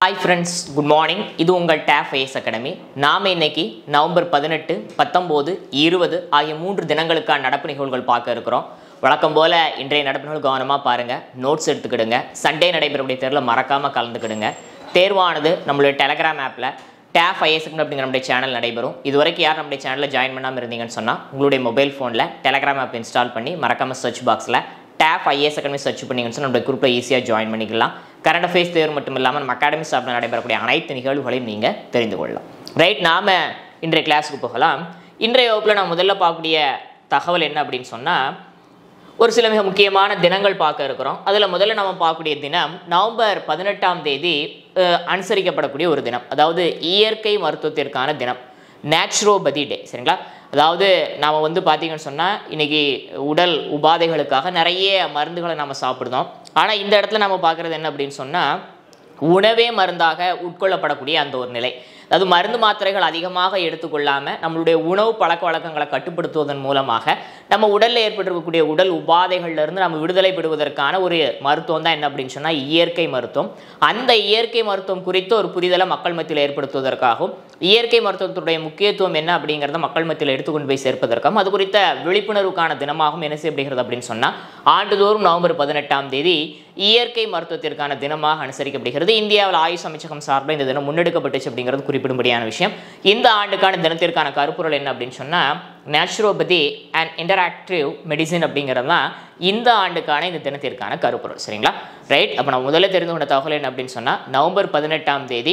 hi friends good morning இது உங்கள் tape IS academy நாம் இன்னைக்கு நவம்பர் பதினெட்டு பத்தொம்போது இருபது ஆகிய மூன்று தினங்களுக்கான நடப்பு நிகழ்வுகள் பார்க்க இருக்கிறோம் வழக்கம் போல் இன்றைய நடப்பு நிகழ்வு கவனமாக பாருங்கள் நோட்ஸ் எடுத்துக்கிடுங்க சண்டே நடைபெறக்கூடிய தேர்வில் மறக்காமல் கலந்துக்கிடுங்க தேர்வானது நம்மளுடைய டெலகிராம் ஆப்பில் டேப் ஐஎஸ் அப்படிங்கிற நம்முடைய சேனல் நடைபெறும் இது வரைக்கும் யார் நம்முடைய சேனலில் ஜாயின் பண்ணாமல் இருந்தீங்கன்னு சொன்னால் உங்களுடைய மொபைல் ஃபோனில் டெலகிராம் ஆப் இன்ஸ்டால் பண்ணி மறக்காமல் சர்ச் பாக்ஸில் டேப் ஐஎஸ் அகாடமி சர்ச் பண்ணிங்கன்னு சொன்னால் நம்மளுடைய குரூப்பில் ஈஸியாக ஜாயின் பண்ணிக்கலாம் கரண்ட் அஃபேர்ஸ் தேர்வு மட்டும் இல்லாமல் நம்ம அகாடமி ஸ்டாஃபில் நடைபெறக்கூடிய அனைத்து நிகழ்வுகளையும் நீங்கள் தெரிந்து கொள்ளலாம் ரைட் நாம் இன்றைய கிளாஸுக்கு போகலாம் இன்றைய வகுப்பில் நான் முதல்ல பார்க்கக்கூடிய தகவல் என்ன அப்படின்னு சொன்னால் ஒரு சில மிக முக்கியமான தினங்கள் பார்க்க இருக்கிறோம் அதில் முதல்ல நம்ம பார்க்கக்கூடிய தினம் நவம்பர் பதினெட்டாம் தேதி அஹ், அனுசரிக்கப்படக்கூடிய ஒரு தினம் அதாவது இயற்கை மருத்துவத்திற்கான தினம் நேச்சுரோபதி டே சரிங்களா அதாவது நாம் வந்து பார்த்தீங்கன்னு சொன்னால் இன்னைக்கு உடல் உபாதைகளுக்காக நிறைய மருந்துகளை நம்ம சாப்பிடுதோம் ஆனால் இந்த இடத்துல நம்ம பார்க்குறது என்ன அப்படின்னு சொன்னால் உணவே மருந்தாக உட்கொள்ளப்படக்கூடிய அந்த ஒரு நிலை அதாவது மருந்து மாத்திரைகள் அதிகமாக எடுத்துக்கொள்ளாமல் நம்மளுடைய உணவு பழக்க வழக்கங்களை கட்டுப்படுத்துவதன் மூலமாக நம்ம உடலில் ஏற்பட்டிருக்கக்கூடிய உடல் உபாதைகள்ல இருந்து நம்ம விடுதலை பெறுவதற்கான ஒரு மருத்துவம் தான் என்ன அப்படின்னு சொன்னால் இயற்கை மருத்துவம் அந்த இயற்கை மருத்துவம் குறித்த ஒரு புரிதலை மக்கள் மத்தியில் ஏற்படுத்துவதற்காகவும் இயற்கை மருத்துவத்துடைய முக்கியத்துவம் என்ன அப்படிங்கிறத மக்கள் மத்தியில் எடுத்துக்கொண்டு போய் சேர்ப்பதற்காகவும் அது குறித்த விழிப்புணர்வுக்கான தினமாகவும் என்ன செய்யப்படுகிறது அப்படின்னு சொன்னால் ஆண்டுதோறும் நவம்பர் பதினெட்டாம் தேதி இயற்கை மருத்துவத்திற்கான தினமாக அனுசரிக்கப்படுகிறது இந்தியாவில் ஆயுஷ் அமைச்சகம் சார்பில் இந்த தினம் முன்னெடுக்கப்பட்டுச்சு அப்படிங்கிறது குறிப்பிடும்படியான விஷயம் இந்த ஆண்டுக்கான தினத்திற்கான கருப்பொருள் என்ன அப்படின்னு சொன்னால் நேச்சுரோபதி அண்ட் இன்டராக்டிவ் மெடிசின் அப்படிங்கிறது தான் இந்த ஆண்டுக்கான இந்த தினத்திற்கான கருப்பொருள் சரிங்களா ரைட் அப்போ நான் முதல்ல தெரிந்து கொண்ட தகவல் என்ன அப்படின்னு சொன்னால் நவம்பர் பதினெட்டாம் தேதி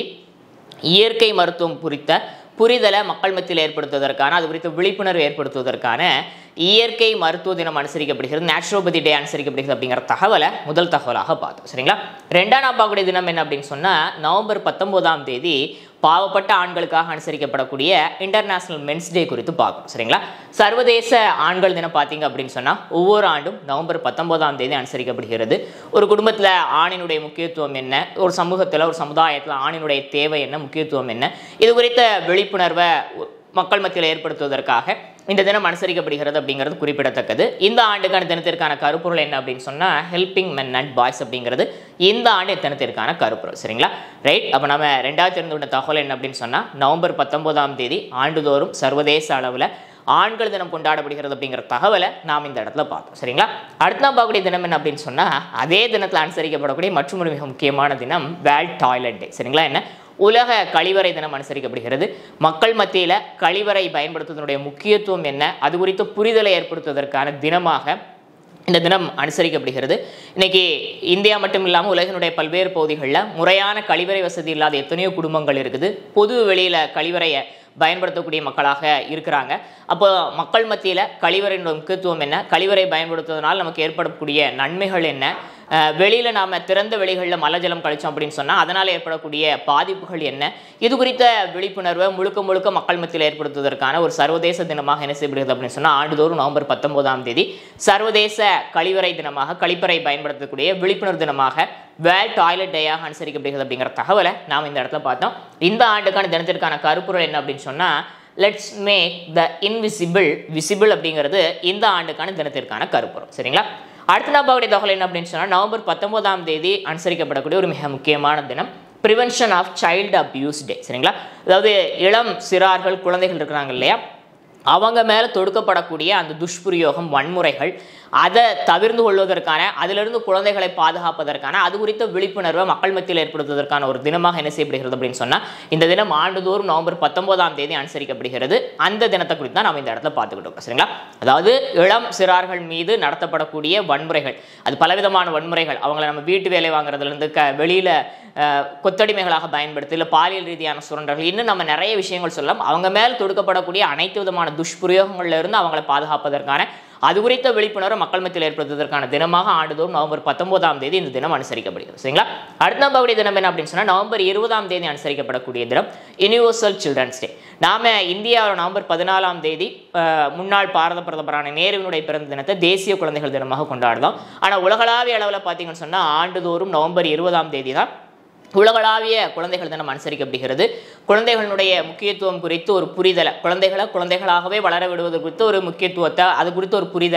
இயற்கை மருத்துவம் குறித்த புரிதலை மக்கள் மத்தியில் ஏற்படுத்துவதற்கான அது குறித்த விழிப்புணர்வு ஏற்படுத்துவதற்கான இயற்கை மருத்துவ தினம் அனுசரிக்கப்படுகிறது நேச்சுரோபதி டே அனுசரிக்கப்படுகிறது அப்படிங்கிற தகவலை முதல் தகவலாக பார்த்தோம் சரிங்களா ரெண்டாம் நான் பார்க்கக்கூடிய தினம் என்ன அப்படின்னு சொன்னால் நவம்பர் பத்தொம்போதாம் தேதி பாவப்பட்ட ஆண்களுக்காக அனுசரிக்கப்படக்கூடிய இன்டர்நேஷனல் மென்ஸ் டே குறித்து பார்க்கணும் சரிங்களா சர்வதேச ஆண்கள் தினம் பார்த்தீங்க அப்படின்னு சொன்னால் ஒவ்வொரு ஆண்டும் நவம்பர் பத்தொன்பதாம் தேதி அனுசரிக்கப்படுகிறது ஒரு குடும்பத்தில் ஆணினுடைய முக்கியத்துவம் என்ன ஒரு சமூகத்தில் ஒரு சமுதாயத்தில் ஆணினுடைய தேவை என்ன முக்கியத்துவம் என்ன இது குறித்த விழிப்புணர்வை மக்கள் மத்தியில் ஏற்படுத்துவதற்காக இந்த தினம் அனுசரிக்கப்படுகிறது அப்படிங்கிறது குறிப்பிடத்தக்கது இந்த ஆண்டுக்கான தினத்திற்கான கருப்பொருள் என்ன அப்படின்னு சொன்னால் ஹெல்பிங் மென் அண்ட் பாய்ஸ் அப்படிங்கிறது இந்த ஆண்டு தினத்திற்கான கருப்பொருள் சரிங்களா ரைட் அப்போ நம்ம ரெண்டாவது தெரிந்து கொண்ட தகவல் என்ன அப்படின்னு சொன்னால் நவம்பர் பத்தொன்பதாம் தேதி ஆண்டுதோறும் சர்வதேச அளவில் ஆண்கள் தினம் கொண்டாடப்படுகிறது அப்படிங்கிற தகவலை நாம் இந்த இடத்துல பார்த்தோம் சரிங்களா அடுத்த நாள் பார்க்கக்கூடிய தினம் என்ன அப்படின்னு சொன்னால் அதே தினத்தில் அனுசரிக்கப்படக்கூடிய மற்றும் ஒரு மிக முக்கியமான தினம் வேர்ல்ட் டாய்லெட் டே சரிங்களா என்ன உலக கழிவறை தினம் அனுசரிக்கப்படுகிறது மக்கள் மத்தியில் கழிவறை பயன்படுத்துவதனுடைய முக்கியத்துவம் என்ன அது குறித்த புரிதலை ஏற்படுத்துவதற்கான தினமாக இந்த தினம் அனுசரிக்கப்படுகிறது இன்னைக்கு இந்தியா மட்டும் இல்லாமல் உலகினுடைய பல்வேறு பகுதிகளில் முறையான கழிவறை வசதி இல்லாத எத்தனையோ குடும்பங்கள் இருக்குது பொது வெளியில் கழிவறையை பயன்படுத்தக்கூடிய மக்களாக இருக்கிறாங்க அப்போ மக்கள் மத்தியில் கழிவறையினுடைய முக்கியத்துவம் என்ன கழிவறை பயன்படுத்துவதனால் நமக்கு ஏற்படக்கூடிய நன்மைகள் என்ன அஹ் வெளியில நாம திறந்த வெளிகளில் மலஜலம் கழிச்சோம் அப்படின்னு சொன்னா அதனால் ஏற்படக்கூடிய பாதிப்புகள் என்ன இது குறித்த விழிப்புணர்வை முழுக்க முழுக்க மக்கள் மத்தியில் ஏற்படுத்துவதற்கான ஒரு சர்வதேச தினமாக என்ன செய்யப்படுகிறது அப்படின்னு சொன்னா ஆண்டுதோறும் நவம்பர் பத்தொன்பதாம் தேதி சர்வதேச கழிவறை தினமாக கழிப்பறை பயன்படுத்தக்கூடிய விழிப்புணர்வு தினமாக வேர்ல்ட் டாய்லெட் டேயாக அனுசரிக்கப்படுகிறது அப்படிங்கிற தகவலை நாம் இந்த இடத்துல பார்த்தோம் இந்த ஆண்டுக்கான தினத்திற்கான கருப்பொருள் என்ன அப்படின்னு சொன்னா let's make the invisible visible அப்படிங்கிறது இந்த ஆண்டுக்கான தினத்திற்கான கருப்பொருள் சரிங்களா அடுத்த நபாவுடைய தகவல் என்ன அப்படின்னு சொன்னால் நவம்பர் பத்தொன்பதாம் தேதி அனுசரிக்கப்படக்கூடிய ஒரு மிக முக்கியமான தினம் prevention of child abuse day சரிங்களா அதாவது இளம் சிறார்கள் குழந்தைகள் இருக்கிறாங்க இல்லையா அவங்க மேலே தொடுக்கப்படக்கூடிய அந்த துஷ்பிரயோகம் வன்முறைகள் அதை தவிர்ந்து கொள்வதற்கான அதிலிருந்து குழந்தைகளை பாதுகாப்பதற்கான அது குறித்த விழிப்புணர்வை மக்கள் மத்தியில் ஏற்படுத்துவதற்கான ஒரு தினமாக என்ன செய்யப்படுகிறது அப்படின்னு சொன்னால் இந்த தினம் ஆண்டுதோறும் நவம்பர் பத்தொன்பதாம் தேதி அனுசரிக்கப்படுகிறது அந்த தினத்தை குறித்து தான் நம்ம இந்த இடத்துல பார்த்துக்கிட்டு இருக்கோம் சரிங்களா அதாவது இளம் சிறார்கள் மீது நடத்தப்படக்கூடிய வன்முறைகள் அது பலவிதமான வன்முறைகள் அவங்கள நம்ம வீட்டு வேலை வாங்குறதுலேருந்து க வெளியில் கொத்தடிமைகளாக பயன்படுத்தி இல்லை பாலியல் ரீதியான சுரண்டல்கள் இன்னும் நம்ம நிறைய விஷயங்கள் சொல்லலாம் அவங்க மேல் தொடுக்கப்படக்கூடிய அனைத்து விதமான துஷ்பிரயோகங்கள்ல இருந்து அவங்களை பாதுகாப்பதற்கான அது குறித்த விழிப்புணர்வு மக்கள் மத்தியில் ஏற்படுத்துவதற்கான தினமாக ஆண்டுதோறும் நவம்பர் பத்தொன்பதாம் தேதி இந்த தினம் அனுசரிக்கப்படுகிறது சரிங்களா அடுத்த நம்பக்கூடிய தினம் என்ன அப்படின்னு சொன்னால் நவம்பர் இருபதாம் தேதி அனுசரிக்கப்படக்கூடிய தினம் யுனிவர்சல் சில்ட்ரன்ஸ் டே நாம இந்தியாவில் நவம்பர் பதினாலாம் தேதி அஹ், முன்னாள் பாரத பிரதமரான நேருவினுடைய பிறந்த தினத்தை தேசிய குழந்தைகள் தினமாக கொண்டாடுறோம் ஆனால் உலகளாவிய அளவில் பார்த்தீங்கன்னு சொன்னால் ஆண்டுதோறும் நவம்பர் இருபதாம் தேதி தான் உலகளாவிய குழந்தைகள் தினம் அனுசரிக்கப்படுகிறது குழந்தைகளுடைய முக்கியத்துவம் குறித்து ஒரு புரிதலை குழந்தைகளை குழந்தைகளாகவே வளர விடுவது குறித்து ஒரு முக்கியத்துவத்தை அது குறித்து ஒரு புரிதலை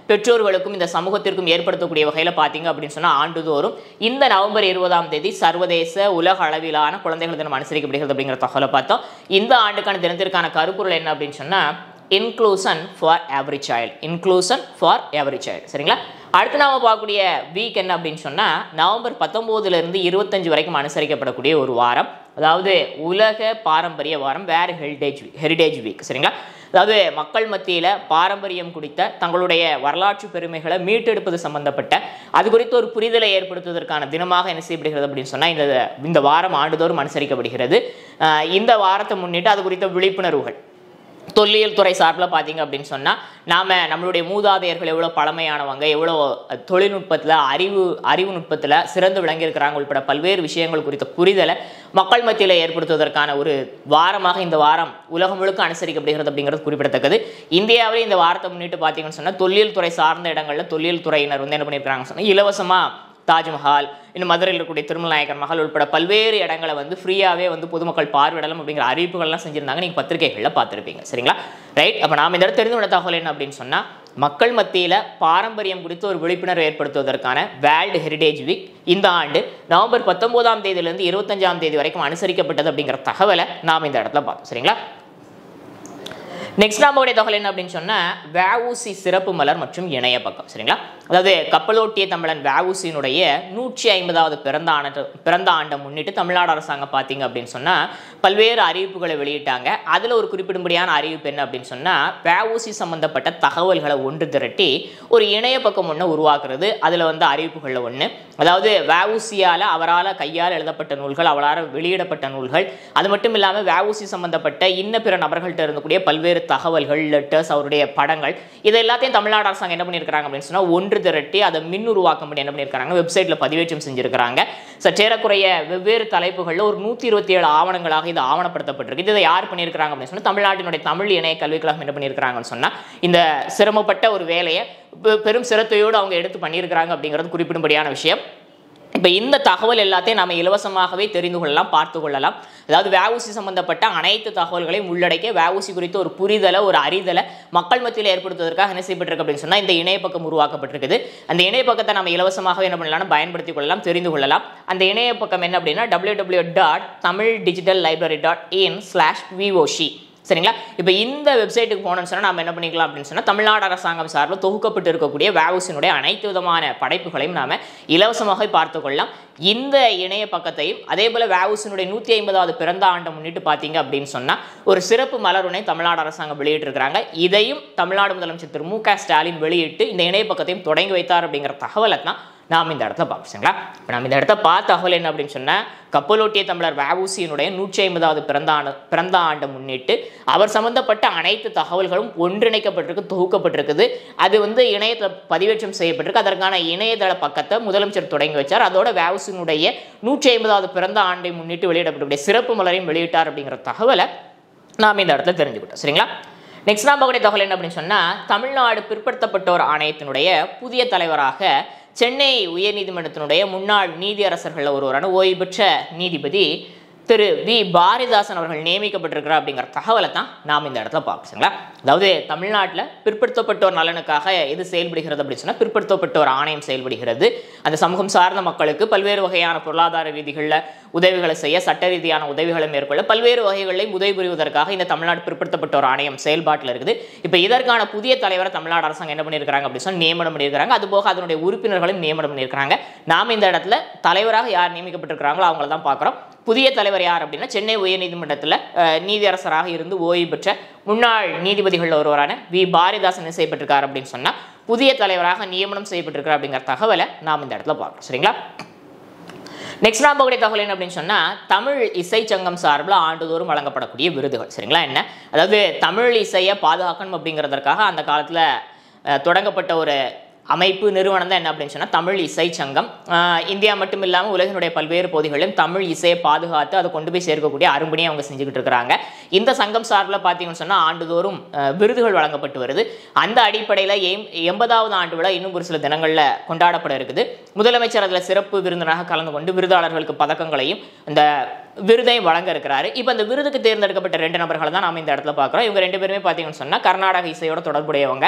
பெற்றோர்களுக்கும் இந்த சமூகத்திற்கும் ஏற்படுத்தக்கூடிய வகையில் பார்த்தீங்க அப்படின்னு சொன்னால் ஆண்டுதோறும் இந்த நவம்பர் இருபதாம் தேதி சர்வதேச உலக அளவிலான குழந்தைகள் தினம் அனுசரிக்கப்படுகிறது அப்படிங்கிற தகவலை பார்த்தோம் இந்த ஆண்டுக்கான தினத்திற்கான கருப்பொருள் என்ன அப்படின்னு சொன்னால் inclusion for every child inclusion for every child சரிங்களா அடுத்து நாம பார்க்கக்கூடிய வீக் என்ன அப்படின்னு சொன்னால் நவம்பர் பத்தொம்போதுலேருந்து இருபத்தஞ்சு வரைக்கும் அனுசரிக்கப்படக்கூடிய ஒரு வாரம் அதாவது உலக பாரம்பரிய வாரம் வேர் ஹெரிடேஜ் ஹெரிடேஜ் வீக் சரிங்களா அதாவது மக்கள் மத்தியில் பாரம்பரியம் குறித்த தங்களுடைய வரலாற்று பெருமைகளை மீட்டெடுப்பது சம்பந்தப்பட்ட அது குறித்து ஒரு புரிதலை ஏற்படுத்துவதற்கான தினமாக என்ன செய்யப்படுகிறது அப்படின்னு சொன்னால் இந்த இந்த வாரம் ஆண்டுதோறும் அனுசரிக்கப்படுகிறது அஹ் இந்த வாரத்தை முன்னிட்டு அது குறித்த விழிப்புணர்வுகள் தொல்லியல் துறை சார்பில் பார்த்தீங்க அப்படின்னு சொன்னால் நாம் நம்மளுடைய மூதாதையர்கள் எவ்வளோ பழமையானவங்க எவ்வளோ தொழில்நுட்பத்தில் அறிவு அறிவு நுட்பத்தில் சிறந்து விளங்கியிருக்கிறாங்க உள்பட பல்வேறு விஷயங்கள் குறித்த புரிதலை மக்கள் மத்தியில் ஏற்படுத்துவதற்கான ஒரு வாரமாக இந்த வாரம் உலகம் முழுக்க அனுசரிக்கப்படுகிறது அப்படிங்கிறது குறிப்பிடத்தக்கது இந்தியாவிலே இந்த வாரத்தை முன்னிட்டு பார்த்தீங்கன்னு சொன்னால் தொல்லியல் துறை சார்ந்த இடங்களில் தொல்லியல் துறையினர் வந்து என்ன பண்ணியிருக்காங்க சொன்னால் இலவசமாக தாஜ்மஹால் இன்னும் மதுரையில் இருக்கக்கூடிய திருமல் நாயக்கர் மஹால் உட்பட பல்வேறு இடங்களை வந்து ஃப்ரீயாகவே வந்து பொதுமக்கள் பார்வையிடலாம் அப்படிங்கிற அறிவிப்புகள்லாம் செஞ்சிருந்தாங்க நீங்கள் பத்திரிகைகளில் பார்த்துருப்பீங்க சரிங்களா ரைட் அப்போ நாம் இந்த இடத்துல தெரிந்து கொண்ட தகவல் என்ன அப்படின்னு சொன்னால் மக்கள் மத்தியில் பாரம்பரியம் குறித்து ஒரு விழிப்புணர்வு ஏற்படுத்துவதற்கான வேர்ல்டு ஹெரிடேஜ் வீக் இந்த ஆண்டு நவம்பர் பத்தொன்பதாம் தேதியிலிருந்து இருபத்தஞ்சாம் தேதி வரைக்கும் அனுசரிக்கப்பட்டது அப்படிங்கிற தகவலை நாம் இந்த இடத்துல பார்த்தோம் சரிங்களா நெக்ஸ்ட் நம்மளுடைய தகவல் என்ன அப்படின்னு சொன்னால் வேவூசி சிறப்பு மலர் மற்றும் இணைய பக்கம் சரிங்களா அதாவது கப்பலோட்டிய தமிழன் வேவூசியினுடைய நூற்றி ஐம்பதாவது பிறந்த ஆண்டு பிறந்த ஆண்டை முன்னிட்டு தமிழ்நாடு அரசாங்கம் பார்த்தீங்க அப்படின்னு சொன்னால் பல்வேறு அறிவிப்புகளை வெளியிட்டாங்க அதில் ஒரு குறிப்பிடும்படியான அறிவிப்பு என்ன அப்படின்னு சொன்னால் வேவூசி சம்பந்தப்பட்ட தகவல்களை ஒன்று திரட்டி ஒரு இணைய பக்கம் ஒன்று உருவாக்குறது அதில் வந்து அறிவிப்புகளில் ஒன்று அதாவது வேவூசியால் அவரால் கையால் எழுதப்பட்ட நூல்கள் அவரால் வெளியிடப்பட்ட நூல்கள் அது மட்டும் இல்லாமல் வேவூசி சம்பந்தப்பட்ட இன்ன பிற நபர்கள்ட்ட இருந்தக்கூடிய பல்வேறு தகவல்கள் லெட்டர்ஸ் அவருடைய படங்கள் இது எல்லாத்தையும் தமிழ்நாடு அரசாங்கம் என்ன பண்ணியிருக்காங்க அப்படின்னு சொன்னால் ஒன்று திரட்டி அதை மின் உருவாக்கம் பண்ணி என்ன பண்ணியிருக்காங்க வெப்சைட்டில் பதிவேற்றம் செஞ்சிருக்கிறாங்க சற்றேறக்குறைய வெவ்வேறு தலைப்புகளில் ஒரு நூற்றி இருபத்தி ஏழு ஆவணங்களாக இது ஆவணப்படுத்தப்பட்டிருக்கு இதை யார் பண்ணியிருக்காங்க அப்படின்னு சொன்னால் தமிழ்நாட்டினுடைய தமிழ் இணைய கல்விக் கழகம் என்ன பண்ணியிருக்கிறாங்கன்னு சொன்னால் இந்த சிரமப்பட்ட ஒரு வேலையை பெ- பெரும் சிரத்தையோடு அவங்க எடுத்து பண்ணியிருக்கிறாங்க அப்படிங்கிறது குறிப்பிடும்படியான விஷயம் இப்போ இந்த தகவல் எல்லாத்தையும் நாம இலவசமாகவே தெரிந்து கொள்ளலாம் பார்த்து கொள்ளலாம் அதாவது வேவூசி சம்பந்தப்பட்ட அனைத்து தகவல்களையும் உள்ளடக்கிய வேவூசி குறித்த ஒரு புரிதலை ஒரு அறிதலை மக்கள் மத்தியில் ஏற்படுத்துவதற்காக என்ன செய்யப்பட்டிருக்கு அப்படின்னு சொன்னால் இந்த இணைய பக்கம் உருவாக்கப்பட்டிருக்குது அந்த இணைய பக்கத்தை நம்ம இலவசமாகவே என்ன பண்ணலாம் பயன்படுத்திக் கொள்ளலாம் தெரிந்து கொள்ளலாம் அந்த இணைய பக்கம் என்ன அப்படின்னா W W dot Tamil digital library dot in slash VOC சரிங்களா இப்போ இந்த வெப்சைட்டுக்கு போனோம்னு சொன்னால் நம்ம என்ன பண்ணிக்கலாம் அப்படின்னு சொன்னால் தமிழ்நாடு அரசாங்கம் சார்பில் தொகுக்கப்பட்டு இருக்கக்கூடிய வேவூசினுடைய அனைத்து விதமான படைப்புகளையும் நாம இலவசமாக பார்த்து கொள்ளலாம் இந்த இணைய பக்கத்தையும் அதே போல் வேவூசினுடைய நூற்றி ஐம்பதாவது பிறந்த ஆண்டை முன்னிட்டு பார்த்தீங்க அப்படின்னு சொன்னால் ஒரு சிறப்பு மலருனை தமிழ்நாடு அரசாங்கம் வெளியிட்டிருக்கிறாங்க இதையும் தமிழ்நாடு முதலமைச்சர் திரு மு க ஸ்டாலின் வெளியிட்டு இந்த இணைய பக்கத்தையும் தொடங்கி வைத்தார் அப்படிங்கிற தகவலை தான் நாம் இந்த இடத்துல பார்ப்போம் சரிங்களா இப்போ நம்ம இந்த இடத்த பார்த்த தகவல் என்ன அப்படின்னு சொன்னால் கப்பலோட்டிய தமிழர் வஉசியினுடைய நூற்றி ஐம்பதாவது பிறந்த ஆண்டு பிறந்த ஆண்டை முன்னிட்டு அவர் சம்பந்தப்பட்ட அனைத்து தகவல்களும் ஒன்றிணைக்கப்பட்டிருக்கு தொகுக்கப்பட்டிருக்குது அது வந்து இணையத்தில் பதிவேற்றம் செய்யப்பட்டிருக்கு அதற்கான இணையதள பக்கத்தை முதலமைச்சர் தொடங்கி வச்சார் அதோட வஉசியினுடைய நூற்றி ஐம்பதாவது பிறந்த ஆண்டை முன்னிட்டு வெளியிடப்படக்கூடிய சிறப்பு மலரையும் வெளியிட்டார் அப்படிங்கிற தகவலை நாம் இந்த இடத்துல தெரிஞ்சுக்கிட்டோம் சரிங்களா நெக்ஸ்ட் நாம் பார்க்கக்கூடிய தகவல் என்ன அப்படின்னு சொன்னால் தமிழ்நாடு பிற்படுத்தப்பட்டோர் ஆணையத்தினுடைய புதிய தலைவராக சென்னை உயர்நீதிமன்றத்தினுடைய முன்னாள் நீதியரசர்களில் ஒருவரான ஓய்வு பெற்ற நீதிபதி திரு வி பாரதிதாசன் அவர்கள் நியமிக்கப்பட்டிருக்கிறார் அப்படிங்கிற தகவலை தான் நாம் இந்த இடத்துல பார்ப்போம் சரிங்களா அதாவது தமிழ்நாட்டில் பிற்படுத்தப்பட்டோர் நலனுக்காக எது செயல்படுகிறது அப்படின்னு சொன்னால் பிற்படுத்தப்பட்டோர் ஆணையம் செயல்படுகிறது அந்த சமூகம் சார்ந்த மக்களுக்கு பல்வேறு வகையான பொருளாதார ரீதிகளில் உதவிகளை செய்ய சட்ட ரீதியான உதவிகளை மேற்கொள்ள பல்வேறு வகைகளிலும் உதவி புரிவதற்காக இந்த தமிழ்நாடு பிற்படுத்தப்பட்டோர் ஆணையம் செயல்பாட்டில் இருக்குது இப்போ இதற்கான புதிய தலைவரை தமிழ்நாடு அரசாங்கம் என்ன பண்ணியிருக்காங்க அப்படின்னு சொன்னால் நியமனம் பண்ணியிருக்காங்க அதுபோக அதனுடைய உறுப்பினர்களும் நியமனம் பண்ணியிருக்காங்க நாம் இந்த இடத்துல தலைவராக யார் நியமிக்கப்பட்டிருக்கிறாங்களோ அவங்கள தான் பார்க்குறோம் புதிய தலைவர் யார் அப்படின்னா சென்னை உயர்நீதிமன்றத்தில் அஹ், நீதியரசராக இருந்து ஓய்வு பெற்ற முன்னாள் நீதிபதிகளில் ஒருவரான வி பாரதிதாசன் என்ன செய்யப்பட்டிருக்கார் அப்படின்னு சொன்னால் புதிய தலைவராக நியமனம் செய்யப்பட்டிருக்கார் அப்படிங்கிற தகவலை நாம் இந்த இடத்துல பார்க்குறோம் சரிங்களா நெக்ஸ்ட் நாம் பார்க்கக்கூடிய தகவல் என்ன அப்படின்னு சொன்னால் தமிழ் இசை சங்கம் சார்பில் ஆண்டுதோறும் வழங்கப்படக்கூடிய விருதுகள் சரிங்களா என்ன அதாவது தமிழ் இசையை பாதுகாக்கணும் அப்படிங்கிறதற்காக அந்த காலத்தில் தொடங்கப்பட்ட ஒரு அமைப்பு நிறுவனம் தான் என்ன அப்படின்னு சொன்னால் தமிழ் இசை சங்கம் அஹ், இந்தியா மட்டும் இல்லாமல் உலகினுடைய பல்வேறு பகுதிகளிலும் தமிழ் இசையை பாதுகாத்து அதை கொண்டு போய் சேர்க்கக்கூடிய அரும்பணியை அவங்க செஞ்சுக்கிட்டு இருக்கிறாங்க இந்த சங்கம் சார்பில் பார்த்தீங்கன்னு சொன்னால் ஆண்டுதோறும் அஹ், விருதுகள் வழங்கப்பட்டு வருது அந்த அடிப்படையில் எம் எண்பதாவது ஆண்டு விழா இன்னும் ஒரு சில தினங்களில் கொண்டாடப்பட இருக்குது முதலமைச்சர் அதில் சிறப்பு விருந்தினராக கலந்து கொண்டு விருதாளர்களுக்கு பதக்கங்களையும் இந்த விருதையும் வழங்க இருக்கிறாரு இப்போ அந்த விருதுக்கு தேர்ந்தெடுக்கப்பட்ட ரெண்டு நபர்களை தான் நாம இந்த இடத்துல பார்க்குறோம் இவங்க ரெண்டு பேருமே பார்த்தீங்கன்னு சொன்னால் கர்நாடக இசையோட தொடர்புடையவங்க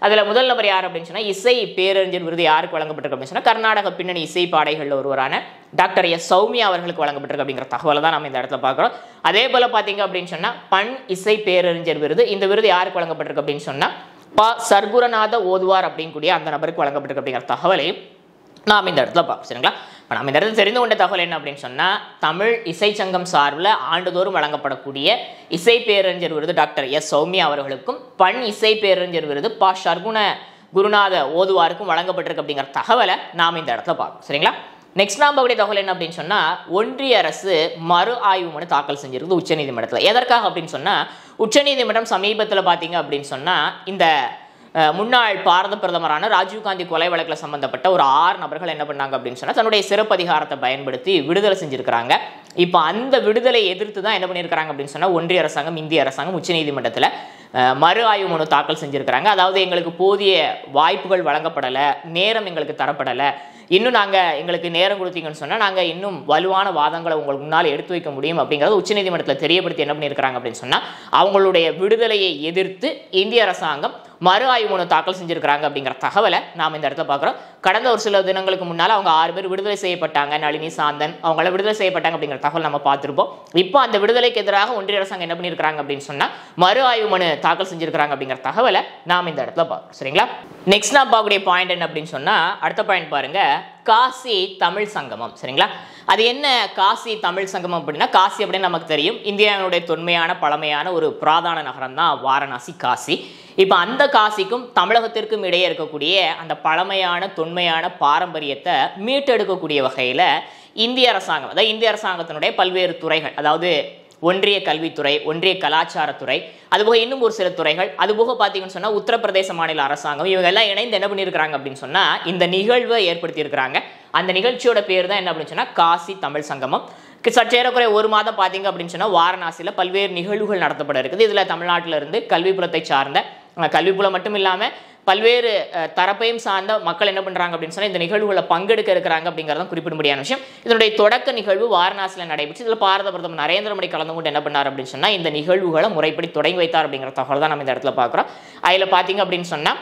அதில் முதல் நபர் யார் அப்படின்னு சொன்னால் இசை பேரறிஞர் விருது யாருக்கு வழங்கப்பட்டிருக்கு அப்படின்னு சொன்னால் கர்நாடக பின்னணி இசை பாடைகளில் ஒருவரான டாக்டர் எஸ் சௌமியா அவர்களுக்கு வழங்கப்பட்டிருக்கு அப்படிங்கிற தகவலை தான் நம்ம இந்த இடத்துல பார்க்குறோம் அதே போல் பார்த்தீங்க அப்படின்னு சொன்னால் பண் இசை பேரறிஞர் விருது இந்த விருது யாருக்கு வழங்கப்பட்டிருக்கு அப்படின்னு சொன்னால் ப சர்க்குரநாத ஓதுவார் அப்படிங்கக்கூடிய அந்த நபருக்கு வழங்கப்பட்டிருக்கு அப்படிங்கிற தகவலையும் நாம் இந்த இடத்துல பார்ப்போம் சரிங்களா இப்போ நம்ம இந்த இடத்துல தெரிந்து கொண்ட தகவல் என்ன அப்படின்னு சொன்னால் தமிழ் இசை சங்கம் சார்பில் ஆண்டுதோறும் வழங்கப்படக்கூடிய இசை பேரறிஞர் விருது டாக்டர் எஸ் சௌமியா அவர்களுக்கும் பண் இசை பேரறிஞர் விருது பா ஷர்குண குருநாத ஓதுவாருக்கும் வழங்கப்பட்டிருக்கு அப்படிங்கிற தகவலை நாம் இந்த இடத்துல பார்ப்போம் சரிங்களா நெக்ஸ்ட் நாம் பார்க்கக்கூடிய தகவல் என்ன அப்படின்னு சொன்னால் ஒன்றிய அரசு மறு ஆய்வு மனு தாக்கல் செஞ்சிருக்குது உச்சநீதிமன்றத்தில் எதற்காக அப்படின்னு சொன்னால் உச்சநீதிமன்றம் சமீபத்தில் பார்த்தீங்க அப்படின்னு சொன்னால் இந்த அஹ், முன்னாள் பாரத பிரதமரான ராஜீவ்காந்தி கொலை வழக்கில் சம்பந்தப்பட்ட ஒரு ஆறு நபர்கள் என்ன பண்ணாங்க அப்படின்னு சொன்னால் தன்னுடைய சிறப்பு அதிகாரத்தை பயன்படுத்தி விடுதலை செஞ்சிருக்கிறாங்க இப்போ அந்த விடுதலை எதிர்த்து தான் என்ன பண்ணியிருக்கிறாங்க அப்படின்னு சொன்னால் ஒன்றிய அரசாங்கம் இந்திய அரசாங்கம் உச்சநீதிமன்றத்தில் அஹ், மறு ஆய்வு மனு தாக்கல் செஞ்சிருக்கிறாங்க அதாவது எங்களுக்கு போதிய வாய்ப்புகள் வழங்கப்படலை நேரம் எங்களுக்கு தரப்படலை இன்னும் நாங்கள் எங்களுக்கு நேரம் கொடுத்தீங்கன்னு சொன்னால் நாங்கள் இன்னும் வலுவான வாதங்களை உங்களுக்கு முன்னால் எடுத்து வைக்க முடியும் அப்படிங்கிறத உச்சநீதிமன்றத்தில் தெரியப்படுத்தி என்ன பண்ணியிருக்கிறாங்க அப்படின்னு சொன்னால் அவங்களுடைய விடுதலையை எதிர்த்து இந்திய அரசாங்கம் மறு ஆய்வு மனு தாக்கல் செஞ்சிருக்கிறாங்க அப்படிங்கிற தகவலை நாம் இந்த இடத்துல பார்க்குறோம் கடந்த ஒரு சில தினங்களுக்கு முன்னால் அவங்க ஆறு பேர் விடுதலை செய்யப்பட்டாங்க நளினி சாந்தன் அவங்கள விடுதலை செய்யப்பட்டாங்க அப்படிங்கிற தகவல் நம்ம பார்த்துருப்போம் இப்போ அந்த விடுதலைக்கு எதிராக ஒன்றிய அரசாங்கம் என்ன பண்ணியிருக்கிறாங்க அப்படின்னு சொன்னால் மறு ஆய்வு மனு தாக்கல் செஞ்சிருக்கிறாங்க அப்படிங்கிற தகவலை நாம் இந்த இடத்துல பார்க்குறோம் சரிங்களா நெக்ஸ்ட் நான் பார்க்கக்கூடிய பாயிண்ட் என்ன அப்படின்னு சொன்னால் அடுத்த பாயிண்ட் பாருங்க காசி தமிழ் சங்கமம் சரிங்களா அது என்ன காசி தமிழ் சங்கமம் அப்படின்னா காசி அப்படின்னு நமக்கு தெரியும் இந்தியாவினுடைய தொன்மையான பழமையான ஒரு புராதன நகரம் தான் வாரணாசி காசி இப்போ அந்த காசிக்கும் தமிழகத்திற்கும் இடையே இருக்கக்கூடிய அந்த பழமையான தொன்மையான பாரம்பரியத்தை மீட்டெடுக்கக்கூடிய வகையில் இந்திய அரசாங்கம் அதாவது இந்திய அரசாங்கத்தினுடைய பல்வேறு துறைகள் அதாவது ஒன்றிய கல்வித்துறை ஒன்றிய கலாச்சாரத்துறை அதுபோக இன்னும் ஒரு சில துறைகள் அதுபோக பார்த்தீங்கன்னு சொன்னால் உத்தரப்பிரதேச மாநில அரசாங்கம் இவங்க எல்லாம் இணைந்து என்ன பண்ணியிருக்கிறாங்க அப்படின்னு சொன்னால் இந்த நிகழ்வை ஏற்படுத்தியிருக்கிறாங்க அந்த நிகழ்ச்சியோட பேர் தான் என்ன அப்படின்னு சொன்னால் காசி தமிழ் சங்கமம் சற்றேறக்குறைய ஒரு மாதம் பார்த்தீங்க அப்படின்னு சொன்னால் வாரணாசியில் பல்வேறு நிகழ்வுகள் நடத்தப்பட இருக்குது இதில் தமிழ்நாட்டில் இருந்து கல்விப்புலத்தை சார்ந்த அஹ், கல்விப்புலம் மட்டும் இல்லாமல் பல்வேறு அஹ், தரப்பையும் சார்ந்த மக்கள் என்ன பண்ணுறாங்க அப்படின்னு சொன்னால் இந்த நிகழ்வுகளை பங்கெடுக்க இருக்கிறாங்க அப்படிங்கிறதும் குறிப்பிடும்படியான விஷயம் இதனுடைய தொடக்க நிகழ்வு வாரணாசியில் நடைபெற்று இதில் பாரத பிரதமர் நரேந்திர மோடி கலந்து கொண்டு என்ன பண்ணார் அப்படின்னு சொன்னால் இந்த நிகழ்வுகளை முறைப்படி தொடங்கி வைத்தார் அப்படிங்கிற தகவல் தான் நம்ம இந்த இடத்துல பார்க்குறோம் அதில் பார்த்தீங்க அப்படின்னு சொன்னால்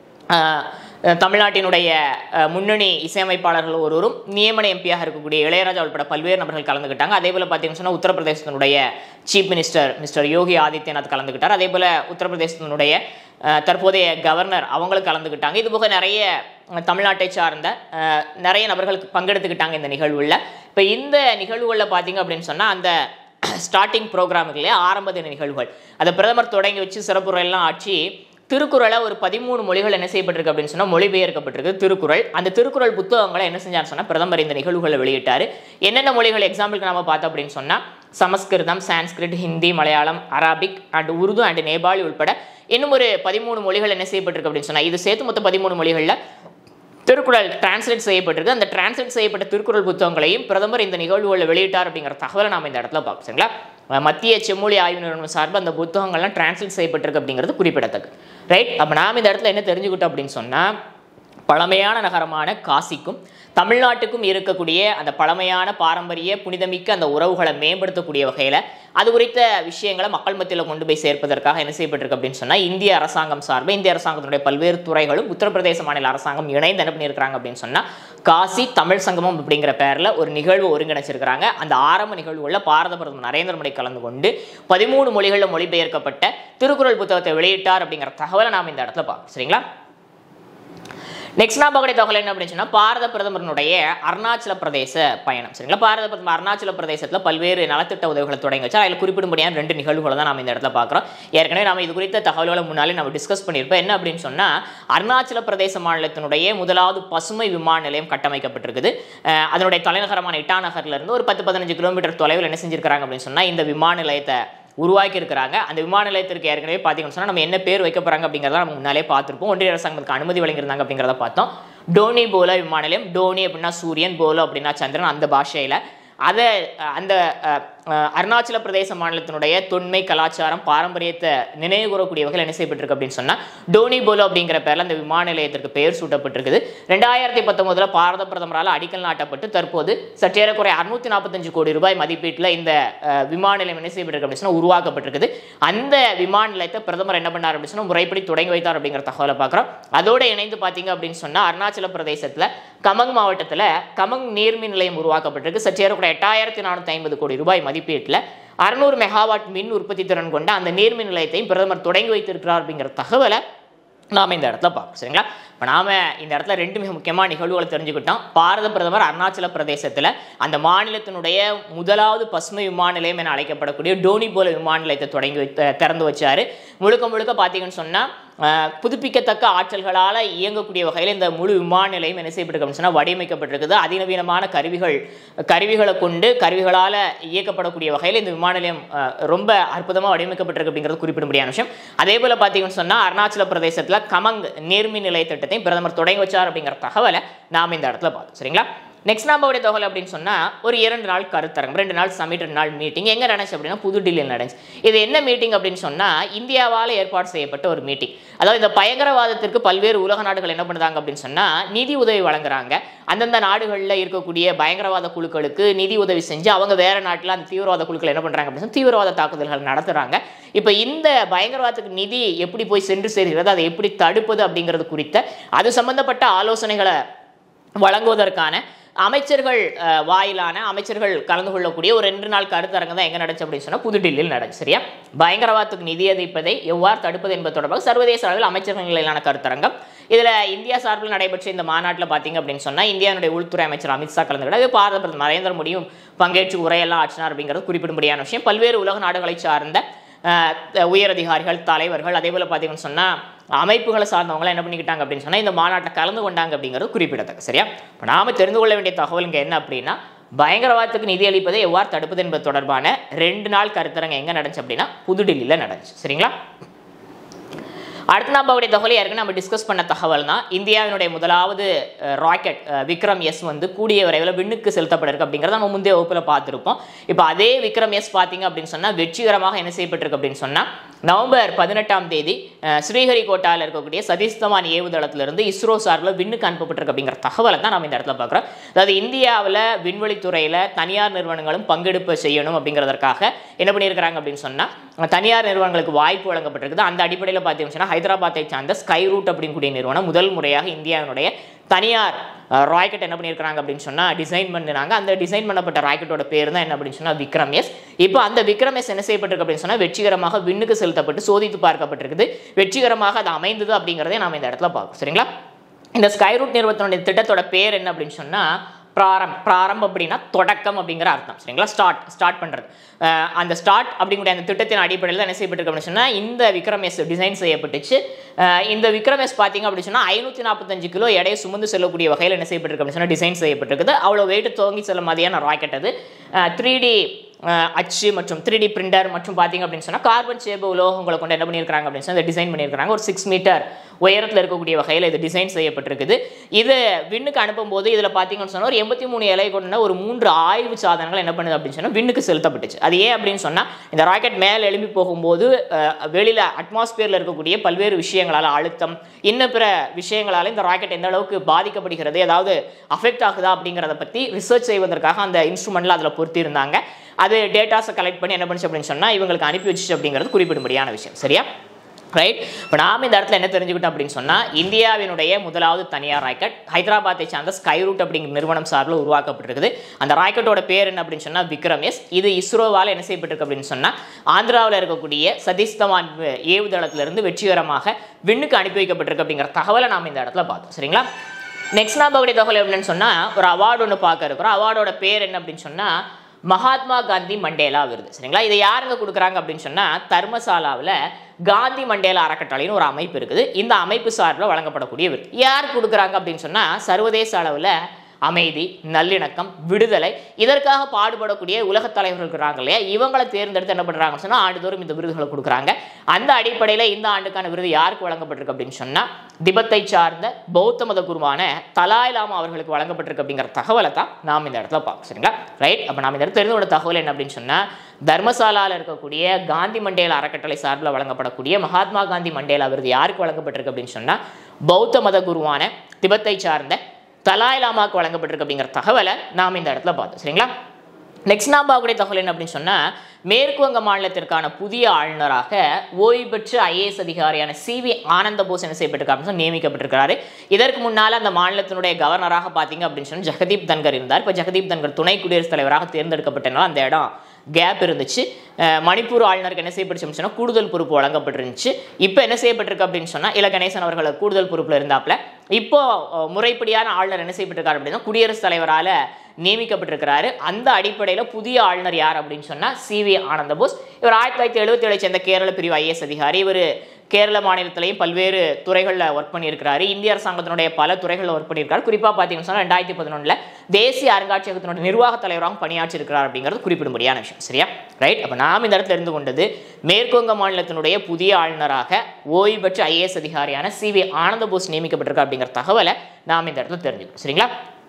ஆஹ் தமிழ்நாட்டினுடைய ஆஹ் முன்னணி இசையமைப்பாளர்கள் ஒருவரும் நியமன எம்பியாக இருக்கக்கூடிய இளையராஜா உட்பட பல்வேறு நபர்கள் கலந்துக்கிட்டாங்க அதே போல் பார்த்தீங்கன்னு சொன்னால் உத்தரப்பிரதேசத்தினுடைய chief minister mister Yogi Adityanath கலந்துக்கிட்டார் அதே போல் உத்தரப்பிரதேசத்தினுடைய ஆஹ் தற்போதைய கவர்னர் அவங்களும் கலந்துக்கிட்டாங்க இது போக நிறைய ஆஹ் தமிழ்நாட்டை சார்ந்த ஆஹ் நிறைய நபர்கள் பங்கெடுத்துக்கிட்டாங்க இந்த நிகழ்வுகளில் இப்போ இந்த நிகழ்வுகளில் பார்த்தீங்க அப்படின்னு சொன்னால் அந்த ஸ்டார்டிங் ப்ரோக்ராமுகளே ஆரம்ப தின நிகழ்வுகள் அதை பிரதமர் தொடங்கி வச்சு சிறப்புரையெல்லாம் ஆட்சி திருக்குறளை ஒரு பதிமூணு மொழிகள் என்ன செய்யப்பட்டிருக்கு அப்படின்னு சொன்னால் மொழிபெயர்க்கப்பட்டிருக்கு திருக்குறள் அந்த திருக்குறள் புத்தகங்களை என்ன செஞ்சார் சொன்னால் பிரதமர் இந்த நிகழ்வுகளை வெளியிட்டார் என்னென்ன மொழிகள் எக்ஸாம்பிளுக்கு நம்ம பார்த்தோம் அப்படின்னு சொன்னால் Samskritam Sanskrit Hindi Malayalam Arabic and Urdu and Nepali உட்பட இன்னும் ஒரு பதிமூணு மொழிகள் என்ன செய்யப்பட்டிருக்கு அப்படின்னு சொன்னால் இது சேர்த்து மொத்தம் பதிமூணு மொழிகளில் திருக்குறள் டிரான்ஸ்லேட் செய்யப்பட்டிருக்கு அந்த டிரான்ஸ்லேட் செய்யப்பட்ட திருக்குறள் புத்தகங்களையும் பிரதமர் இந்த நிகழ்வுகளில் வெளியிட்டார் அப்படிங்கிற தகவலை நாம் இந்த இடத்துல பார்ப்போம் சரிங்களா அஹ் மத்திய செம்மொழி ஆய்வு நிறுவனம் சார்பு அந்த புத்தகங்கள்லாம் டிரான்ஸ்லேட் செய்யப்பட்டிருக்கு அப்படிங்கிறது குறிப்பிடத்தக்க ரைட் அப்போ நாம் இந்த இடத்துல என்ன தெரிஞ்சுக்கிட்டோம் அப்படின்னு சொன்னால் பழமையான நகரமான காசிக்கும் தமிழ்நாட்டுக்கும் இருக்கக்கூடிய அந்த பழமையான பாரம்பரிய புனிதமிக்க அந்த உறவுகளை மேம்படுத்தக்கூடிய வகையில் அது குறித்த விஷயங்களை மக்கள் மத்தியில் கொண்டு போய் சேர்ப்பதற்காக என்ன செய்யப்பட்டிருக்கு அப்படின்னு சொன்னால் இந்திய அரசாங்கம் சார்பில் இந்திய அரசாங்கத்தினுடைய பல்வேறு துறைகளும் உத்தரப்பிரதேச மாநில அரசாங்கம் இணைந்து என்ன பண்ணியிருக்கிறாங்க அப்படின்னு சொன்னால் காசி தமிழ் சங்கமம் அப்படிங்கிற பேரில் ஒரு நிகழ்வு ஒருங்கிணைச்சிருக்கிறாங்க அந்த ஆரம்ப நிகழ்வுகளில் பாரத பிரதமர் நரேந்திர மோடி கலந்து கொண்டு பதிமூணு மொழிகளில் மொழிபெயர்க்கப்பட்ட திருக்குறள் புத்தகத்தை வெளியிட்டார் அப்படிங்கிற தகவலை நாம் இந்த இடத்துல பார்ப்போம் சரிங்களா நெக்ஸ்ட் நான் பார்க்கக்கூடிய தகவல் என்ன அப்படின்னு சொன்னா பாரத பிரதமருடைய அருணாச்சல பிரதேச பயணம் சரிங்களா பாரத பிரதமர் அருணாச்சல பிரதேசத்தில் பல்வேறு நலத்திட்ட உதவிகளை தொடங்கி வச்சா அதில் குறிப்பிடும்படியான ரெண்டு நிகழ்வுகளை தான் நம்ம இந்த இடத்துல பார்க்குறோம் ஏற்கனவே நம்ம இது குறித்த தகவல்களை முன்னாலே நம்ம டிஸ்கஸ் பண்ணியிருப்போம் என்ன அப்படின்னு சொன்னால் அருணாச்சல பிரதேச மாநிலத்தினுடைய முதலாவது பசுமை விமான நிலையம் கட்டமைக்கப்பட்டிருக்குது அஹ் அதனுடைய தலைநகரமான இட்டாநகர்ல இருந்து ஒரு பத்து பதினஞ்சு கிலோமீட்டர் தொலைவில் என்ன செஞ்சிருக்காங்க அப்படின்னு சொன்னால் இந்த விமான நிலையத்தை உருவாக்கி இருக்கிறாங்க அந்த விமான நிலையத்திற்கு ஏற்கனவே பார்த்தீங்கன்னு சொன்னால் நம்ம என்ன பேர் வைக்க போகிறாங்க அப்படிங்கிறத நம்ம முன்னாலே பார்த்துருப்போம் ஒன்றிய அரசாங்கத்துக்கு அனுமதி வழங்கியிருந்தாங்க அப்படிங்கிறத பார்த்தோம் டோனி போலோ விமான நிலையம் டோனி அப்படின்னா சூரியன் போலோ அப்படின்னா சந்திரன் அந்த பாஷையில் அதை அஹ், அந்த அஹ், அஹ், அருணாச்சல பிரதேச மாநிலத்தினுடைய தொன்மை கலாச்சாரம் பாரம்பரியத்தை நினைவு கூறக்கூடிய வகையில் என்ன செய்யப்பட்டிருக்கு அப்படின்னு சொன்னா டோனி போலோ அப்படிங்கிற பேர்ல அந்த விமான நிலையத்திற்கு பெயர் சூட்டப்பட்டிருக்குது ரெண்டாயிரத்தி பத்தொன்பதுல பாரத பிரதமரால் அடிக்கல் நாட்டப்பட்டு தற்போது சற்றேறக்குறைய அறுநூத்தி நாற்பத்தஞ்சு கோடி ரூபாய் மதிப்பீட்டில் இந்த அஹ், விமான நிலையம் என்ன செய்யப்பட்டிருக்கு அப்படின்னு சொன்னா உருவாக்கப்பட்டிருக்குது அந்த விமான நிலையத்தை பிரதமர் என்ன பண்ணார் அப்படின்னு சொன்னா முறைப்படி தொடங்கி வைத்தார் அப்படிங்கிற தகவலை பார்க்குறோம் அதோட இணைந்து பார்த்தீங்க அப்படின்னு சொன்னா அருணாச்சல பிரதேசத்துல கமங் மாவட்டத்துல கமங் நீர்மின் நிலையம் உருவாக்கப்பட்டிருக்கு சற்றேறக்குறைய எட்டாயிரத்தி நானூற்றி ஐம்பது கோடி ரூபாய் மதிப்பீட்டில் அறுநூறு மெகாவாட் மின் உற்பத்தி திறன் கொண்ட அந்த நீர்மின் நிலையத்தையும் பிரதமர் தொடங்கி வைத்திருக்கிறார் அப்படிங்கிற தகவலை நாம இந்த இடத்துல பார்ப்போம் சரிங்களா இப்போ நாம இந்த இடத்துல ரெண்டு மிக முக்கியமான நிகழ்வுகளை தெரிஞ்சுக்கிட்டோம் பாரத பிரதமர் அருணாச்சல பிரதேசத்தில் அந்த மாநிலத்தினுடைய முதலாவது பசுமை விமான நிலையம் என அழைக்கப்படக்கூடிய டோனி போல விமான நிலையத்தை தொடங்கி வைத்த திறந்து வச்சாரு முழுக்க முழுக்க பார்த்தீங்கன்னு சொன்னால் புதுப்பிக்கத்தக்க ஆற்றல்களால் இயங்கக்கூடிய வகையில் இந்த முழு விமான நிலையம் என்ன செய்யப்பட்டிருக்கு அப்படின்னு சொன்னால் வடிவமைக்கப்பட்டிருக்குது அதிநவீனமான கருவிகள் கருவிகளை கொண்டு கருவிகளால் இயக்கப்படக்கூடிய வகையில் இந்த விமான நிலையம் அஹ், ரொம்ப அற்புதமாக வடிவமைக்கப்பட்டிருக்கு அப்படிங்கிறது குறிப்பிடும்படியான விஷயம் அதே போல் பார்த்தீங்கன்னு சொன்னால் அருணாச்சல பிரதேசத்தில் கமங் நீர்மின் நிலைய திட்டத்தை பிரதமர் தொடங்கி வச்சார் அப்படிங்கிற தகவலை நாம் இந்த இடத்துல பார்த்தோம் சரிங்களா நெக்ஸ்ட் நம்மளுடைய தொகை அப்படின்னு சொன்னால் ஒரு இரண்டு நாள் கருத்தரங்கம் ரெண்டு நாள் சமிட் ரெண்டு நாள் மீட்டிங் எங்கே நடந்துச்சு அப்படின்னா புதுடில்லியில் நடந்துச்சு இது என்ன மீட்டிங் அப்படின்னு சொன்னால் இந்தியாவால் ஏற்பாடு செய்யப்பட்ட ஒரு மீட்டிங் அதாவது இந்த பயங்கரவாதத்திற்கு பல்வேறு உலக நாடுகள் என்ன பண்ணுறாங்க அப்படின்னு சொன்னால் நிதி உதவி வழங்குறாங்க அந்தந்த நாடுகளில் இருக்கக்கூடிய பயங்கரவாத குழுக்களுக்கு நிதி உதவி செஞ்சு அவங்க வேற நாட்டில் அந்த தீவிரவாத குழுக்கள் என்ன பண்ணுறாங்க அப்படின்னு சொன்னா தீவிரவாத தாக்குதல்கள் நடத்துகிறாங்க இப்போ இந்த பயங்கரவாதத்துக்கு நிதி எப்படி போய் சென்று சேர்கிறது அதை எப்படி தடுப்பது அப்படிங்கிறது குறித்த அது சம்பந்தப்பட்ட ஆலோசனைகளை வழங்குவதற்கான அமைச்சர்கள் அஹ், வாயிலான அமைச்சர்கள் கலந்து கொள்ளக்கூடிய ஒரு ரெண்டு நாள் கருத்தரங்கம் தான் எங்க நடந்துச்சு அப்படின்னு சொன்னா புதுடில்லியில் நடந்துச்சு சரியா பயங்கரவாதத்துக்கு நிதியளிப்பதை எவ்வாறு தடுப்பது என்பது தொடர்பாக சர்வதேச அளவில் அமைச்சர்கள் நிலையிலான கருத்தரங்கம் இதுல இந்தியா சார்பில் நடைபெற்ற இந்த மாநாட்டில் பார்த்தீங்க அப்படின்னு சொன்னா இந்தியாவுடைய உள்துறை அமைச்சர் அமித்ஷா கலந்துக்கிட்டார் பாரத பிரதமர் நரேந்திர மோடியும் பங்கேற்று உரையெல்லாம் ஆற்றினார் அப்படிங்கிறது குறிப்பிடும்படியான விஷயம் பல்வேறு உலக நாடுகளை சார்ந்த அஹ், உயரதிகாரிகள் தலைவர்கள் அதே போல் பார்த்தீங்கன்னு சொன்னால் அமைப்புகளை சார்ந்தவங்களாம் என்ன பண்ணிக்கிட்டாங்க அப்படின்னு சொன்னால் இந்த மாநாட்டில் கலந்து கொண்டாங்க அப்படிங்கிறது குறிப்பிடத்தக்க சரியா இப்போ நாம தெரிந்து கொள்ள வேண்டிய தகவல் இங்கே என்ன அப்படின்னா பயங்கரவாதத்துக்கு நிதி அளிப்பதை எவ்வாறு தடுப்பது என்பது தொடர்பான ரெண்டு நாள் கருத்தரங்கம் எங்கே நடந்துச்சு அப்படின்னா புதுடில்லியில் நடந்துச்சு சரிங்களா அடுத்து நம்ம அவருடைய தகவலை ஏற்கனவே நம்ம டிஸ்கஸ் பண்ண தகவல் தான் இந்தியாவினுடைய முதலாவது ராக்கெட் விக்ரம் எஸ் வந்து கூடிய விரைவில் விண்ணுக்கு செலுத்தப்பட இருக்கு அப்படிங்கிறத நம்ம முந்தைய வகுப்பில் பார்த்துருப்போம் இப்போ அதே விக்ரம் எஸ் பார்த்தீங்க அப்படின்னு சொன்னால் வெற்றிகரமாக என்ன செய்யப்பட்டிருக்கு அப்படின்னு சொன்னால் நவம்பர் பதினெட்டாம் தேதி அஹ், ஸ்ரீஹரிகோட்டாவில் இருக்கக்கூடிய சதீஷ் தவான் ஏவுதளத்திலிருந்து இஸ்ரோ சார்பில் விண்ணுக்கு அனுப்பப்பட்டிருக்கு அப்படிங்கிற தகவலை தான் நம்ம இந்த இடத்துல பார்க்குறோம் அதாவது இந்தியாவில் விண்வெளித்துறையில் தனியார் நிறுவனங்களும் பங்கெடுப்பு செய்யணும் அப்படிங்கிறதற்காக என்ன பண்ணியிருக்கிறாங்க அப்படின்னு சொன்னால் தனியார் நிறுவனங்களுக்கு வாய்ப்பு வழங்கப்பட்டிருக்குது அந்த அடிப்படையில் பார்த்தீங்கன்னு சொன்னால் ஹைதராபாத்தை சார்ந்த ஸ்கை ரூட் அப்படிங்கக்கூடிய நிறுவனம் முதல் முறையாக இந்தியாவினுடைய தனியார் ராக்கெட் என்ன பண்ணியிருக்கிறாங்க அப்படின்னு சொன்னால் டிசைன் பண்ணினாங்க அந்த டிசைன் பண்ணப்பட்ட ராக்கெட்டோட பேர் தான் என்ன அப்படின்னு சொன்னால் விக்ரம் எஸ் இப்போ அந்த விக்ரம் எஸ் என்ன செய்யப்பட்டிருக்கு அப்படின்னு சொன்னால் வெற்றிகரமாக விண்ணுக்கு செலுத்தப்பட்டு சோதித்து பார்க்கப்பட்டிருக்குது வெற்றிகரமாக அது அமைந்தது அப்படிங்கிறதே நாம் இந்த இடத்துல பார்ப்போம் சரிங்களா இந்த ஸ்கை ரூட் நிறுவனத்தினுடைய திட்டத்தோட பேர் என்ன அப்படின்னு சொன்னால் பிராரம் பிராரம்பம் அப்படின்னா தொடக்கம் அப்படிங்கிற அர்த்தம் சரிங்களா ஸ்டார்ட் ஸ்டார்ட் பண்ணுறது அந்த ஸ்டார்ட் அப்படிங்கிற அந்த திட்டத்தின் அடிப்படையில் தான் என்ன செய்யப்பட்டிருக்கு அப்படின்னு சொன்னால் இந்த விக்ரம் எஸ் டிசைன் செய்யப்பட்டுச்சு அஹ் இந்த விக்ரம் எஸ் பார்த்தீங்க அப்படின்னு சொன்னால் ஐநூற்றி நாற்பத்தஞ்சு கிலோ எடையை சுமந்து செல்லக்கூடிய வகையில் என்ன செய்யப்பட்டிருக்கு அப்படின்னு சொன்னால் டிசைன் செய்யப்பட்டிருக்குது அவ்வளோ வெயிட் துவங்கி செல்ல மாதிரியான ராக்கெட் அது த்ரீ டி அச்சு மற்றும் த்ரீ டி பிரிண்டர் மற்றும் பார்த்தீங்க அப்படின்னு சொன்னால் கார்பன் சேப உலோகங்களை கொண்டு என்ன பண்ணியிருக்காங்க அப்படின்னு சொன்னால் டிசைன் பண்ணியிருக்காங்க ஒரு சிக்ஸ் மீட்டர் உயரத்தில் இருக்கக்கூடிய வகையில் இது டிசைன் செய்யப்பட்டிருக்குது இது விண்ணுக்கு அனுப்பும்போது இதில் பார்த்தீங்கன்னு சொன்னால் ஒரு எண்பத்தி மூணு இலை கொண்ட ஒரு மூன்று ஆய்வு சாதனங்கள் என்ன பண்ணுது அப்படின்னு சொன்னால் விண்ணுக்கு செலுத்தப்பட்டுச்சு அது ஏன் அப்படின்னு சொன்னால் இந்த ராக்கெட் மேலே எழும்பி போகும்போது அஹ், வெளியில அட்மாஸ்பியரில் இருக்கக்கூடிய பல்வேறு விஷயங்களால் அழுத்தம் இன்னும் பிற விஷயங்களால் இந்த ராக்கெட் எந்த அளவுக்கு பாதிக்கப்படுகிறது ஏதாவது அஃபெக்ட் ஆகுதா அப்படிங்கிறத பற்றி ரிசர்ச் செய்வதற்காக அந்த இன்ஸ்ட்ருமெண்ட்ல அதில் பொருத்தியிருந்தாங்க அது டேட்டாஸை கலெக்ட் பண்ணி என்ன பண்ணுச்சு அப்படின்னு சொன்னால் இவங்களுக்கு அனுப்பி வச்சுச்சு அப்படிங்கிறது குறிப்பிடும்படியான விஷயம் சரியா ரைட் இப்போ நாம் இந்த இடத்துல என்ன தெரிஞ்சுக்கிட்டோம் அப்படின்னு சொன்னால் இந்தியாவினுடைய முதலாவது தனியார் ராக்கெட் ஹைதராபாத்தை சார்ந்த ஸ்கை ரூட் அப்படிங்கிற நிறுவனம் சார்பில் உருவாக்கப்பட்டிருக்குது அந்த ராக்கெட்டோட பேர் என்ன அப்படின்னு சொன்னால் விக்ரம் எஸ் இது இஸ்ரோவால் என்ன செய்யப்பட்டிருக்கு அப்படின்னு சொன்னால் ஆந்திராவில் இருக்கக்கூடிய சதீஷ் தவான் ஏவுதளத்திலிருந்து வெற்றிகரமாக விண்ணுக்கு அனுப்பி வைக்கப்பட்டிருக்கு அப்படிங்கிற தகவலை நாம் இந்த இடத்துல பார்த்தோம் சரிங்களா நெக்ஸ்ட் நாம் அவருடைய தகவல் எப்படின்னு சொன்னால் ஒரு அவார்டு ஒன்று பார்க்க இருக்கிறோம் அவார்டோட பேர் என்ன அப்படின்னு சொன்னால் மகாத்மா காந்தி மண்டேலா விருது சரிங்களா இதை யாருங்க கொடுக்குறாங்க அப்படின்னு சொன்னால் தர்மசாலாவில் காந்தி மண்டேலா அறக்கட்டளைன்னு ஒரு அமைப்பு இருக்குது இந்த அமைப்பு சார்பில் வழங்கப்படக்கூடிய விருது யார் கொடுக்குறாங்க அப்படின்னு சொன்னால் சர்வதேச அளவில் அமைதி நல்லிணக்கம் விடுதலை இதற்காக பாடுபடக்கூடிய உலகத் தலைவர்கள் இருக்கிறாங்க இல்லையா இவங்களை தேர்ந்தெடுத்து என்ன பண்றாங்கன்னு சொன்னா ஆண்டுதோறும் இந்த விருதுகளை கொடுக்குறாங்க அந்த அடிப்படையில் இந்த ஆண்டுக்கான விருது யாருக்கு வழங்கப்பட்டிருக்கு அப்படின்னு சொன்னா திபத்தை சார்ந்த பௌத்த மத குருவான தலாய் லாமா அவர்களுக்கு வழங்கப்பட்டிருக்கு அப்படிங்கிற தகவலை தான் நாம் இந்த இடத்துல பார்க்கணும் சரிங்களா ரைட் அப்போ நாம் இந்த இடத்துல தெரிந்து கொண்ட தகவல் என்ன அப்படின்னு சொன்னா தர்மசாலாவில் இருக்கக்கூடிய காந்தி மண்டேலா அறக்கட்டளை சார்பில் வழங்கப்படக்கூடிய மகாத்மா காந்தி மண்டேலா விருது யாருக்கு வழங்கப்பட்டிருக்கு அப்படின்னு சொன்னா பௌத்த மத குருவான திபத்தை சார்ந்த தலாய் லாமாவுக்கு வழங்கப்பட்டிருக்கு அப்படிங்கிற தகவலை நாம் இந்த இடத்துல பார்த்தோம் சரிங்களா நெக்ஸ்ட் நாம் பார்க்கக்கூடிய தகவல் என்ன அப்படின்னு சொன்னால் மேற்கு வங்க மாநிலத்திற்கான புதிய ஆளுநராக ஓய்வு பெற்ற ஐஏஎஸ் அதிகாரியான சி வி ஆனந்த போஸ் என்ன செய்யப்பட்டிருக்காரு அப்படின்னு சொல்லி நியமிக்கப்பட்டிருக்கிறாரு இதற்கு முன்னால் அந்த மாநிலத்தினுடைய கவர்னராக பார்த்தீங்க அப்படின்னு சொன்னா ஜெகதீப் தன்கர் இருந்தார் இப்போ ஜெகதீப் தன்கர் துணை குடியரசுத் தலைவராக தேர்ந்தெடுக்கப்பட்டனால அந்த இடம் கேப் இருந்துச்சு அஹ் மணிப்பூர் ஆளுநருக்கு என்ன செய்யப்பட்டுச்சு அப்படின்னு சொன்னா கூடுதல் பொறுப்பு வழங்கப்பட்டிருந்துச்சு இப்போ என்ன செய்யப்பட்டிருக்கு அப்படின்னு சொன்னால் இல கணேசன் அவர்கள் கூடுதல் பொறுப்பில் இருந்தாப்புல இப்போ அஹ், முறைப்படியான ஆளுநர் என்ன செய்யப்பட்டிருக்காரு அப்படின்னா குடியரசுத் தலைவரால் நியமிக்கப்பட்டிருக்கிறாரு அந்த அடிப்படையில் புதிய ஆளுநர் யார் அப்படின்னு சொன்னால் சி வி ஆனந்த போஸ் இவர் ஆயிரத்தி தொள்ளாயிரத்தி எழுபத்தி ஏழை சேர்ந்த கேரள பிரிவு ஐஏஎஸ் அதிகாரி இவர் கேரள மாநிலத்திலையும் பல்வேறு துறைகளில் ஒர்க் பண்ணியிருக்கிறாரு இந்திய அரசாங்கத்தினுடைய பல துறைகளில் ஒர்க் பண்ணியிருக்காரு குறிப்பாக பார்த்தீங்கன்னு சொன்னால் ரெண்டாயிரத்தி பதினொன்றில் தேசிய அருங்காட்சியகத்தினுடைய நிர்வாக தலைவராகவும் பணியாற்றியிருக்கிறார் அப்படிங்கிறது குறிப்பிடும்படியான விஷயம் சரியா ரைட் அப்போ நாம் இந்த இடத்துல இருந்து கொண்டது மேற்குவங்க மாநிலத்தினுடைய புதிய ஆளுநராக ஓய்வு பெற்ற ஐஏஎஸ் அதிகாரியான சி வி ஆனந்த போஸ் நியமிக்கப்பட்டிருக்கார் அப்படிங்கிற தகவலை நாம் இந்த இடத்துல தெரிஞ்சுக்கணும் சரிங்களா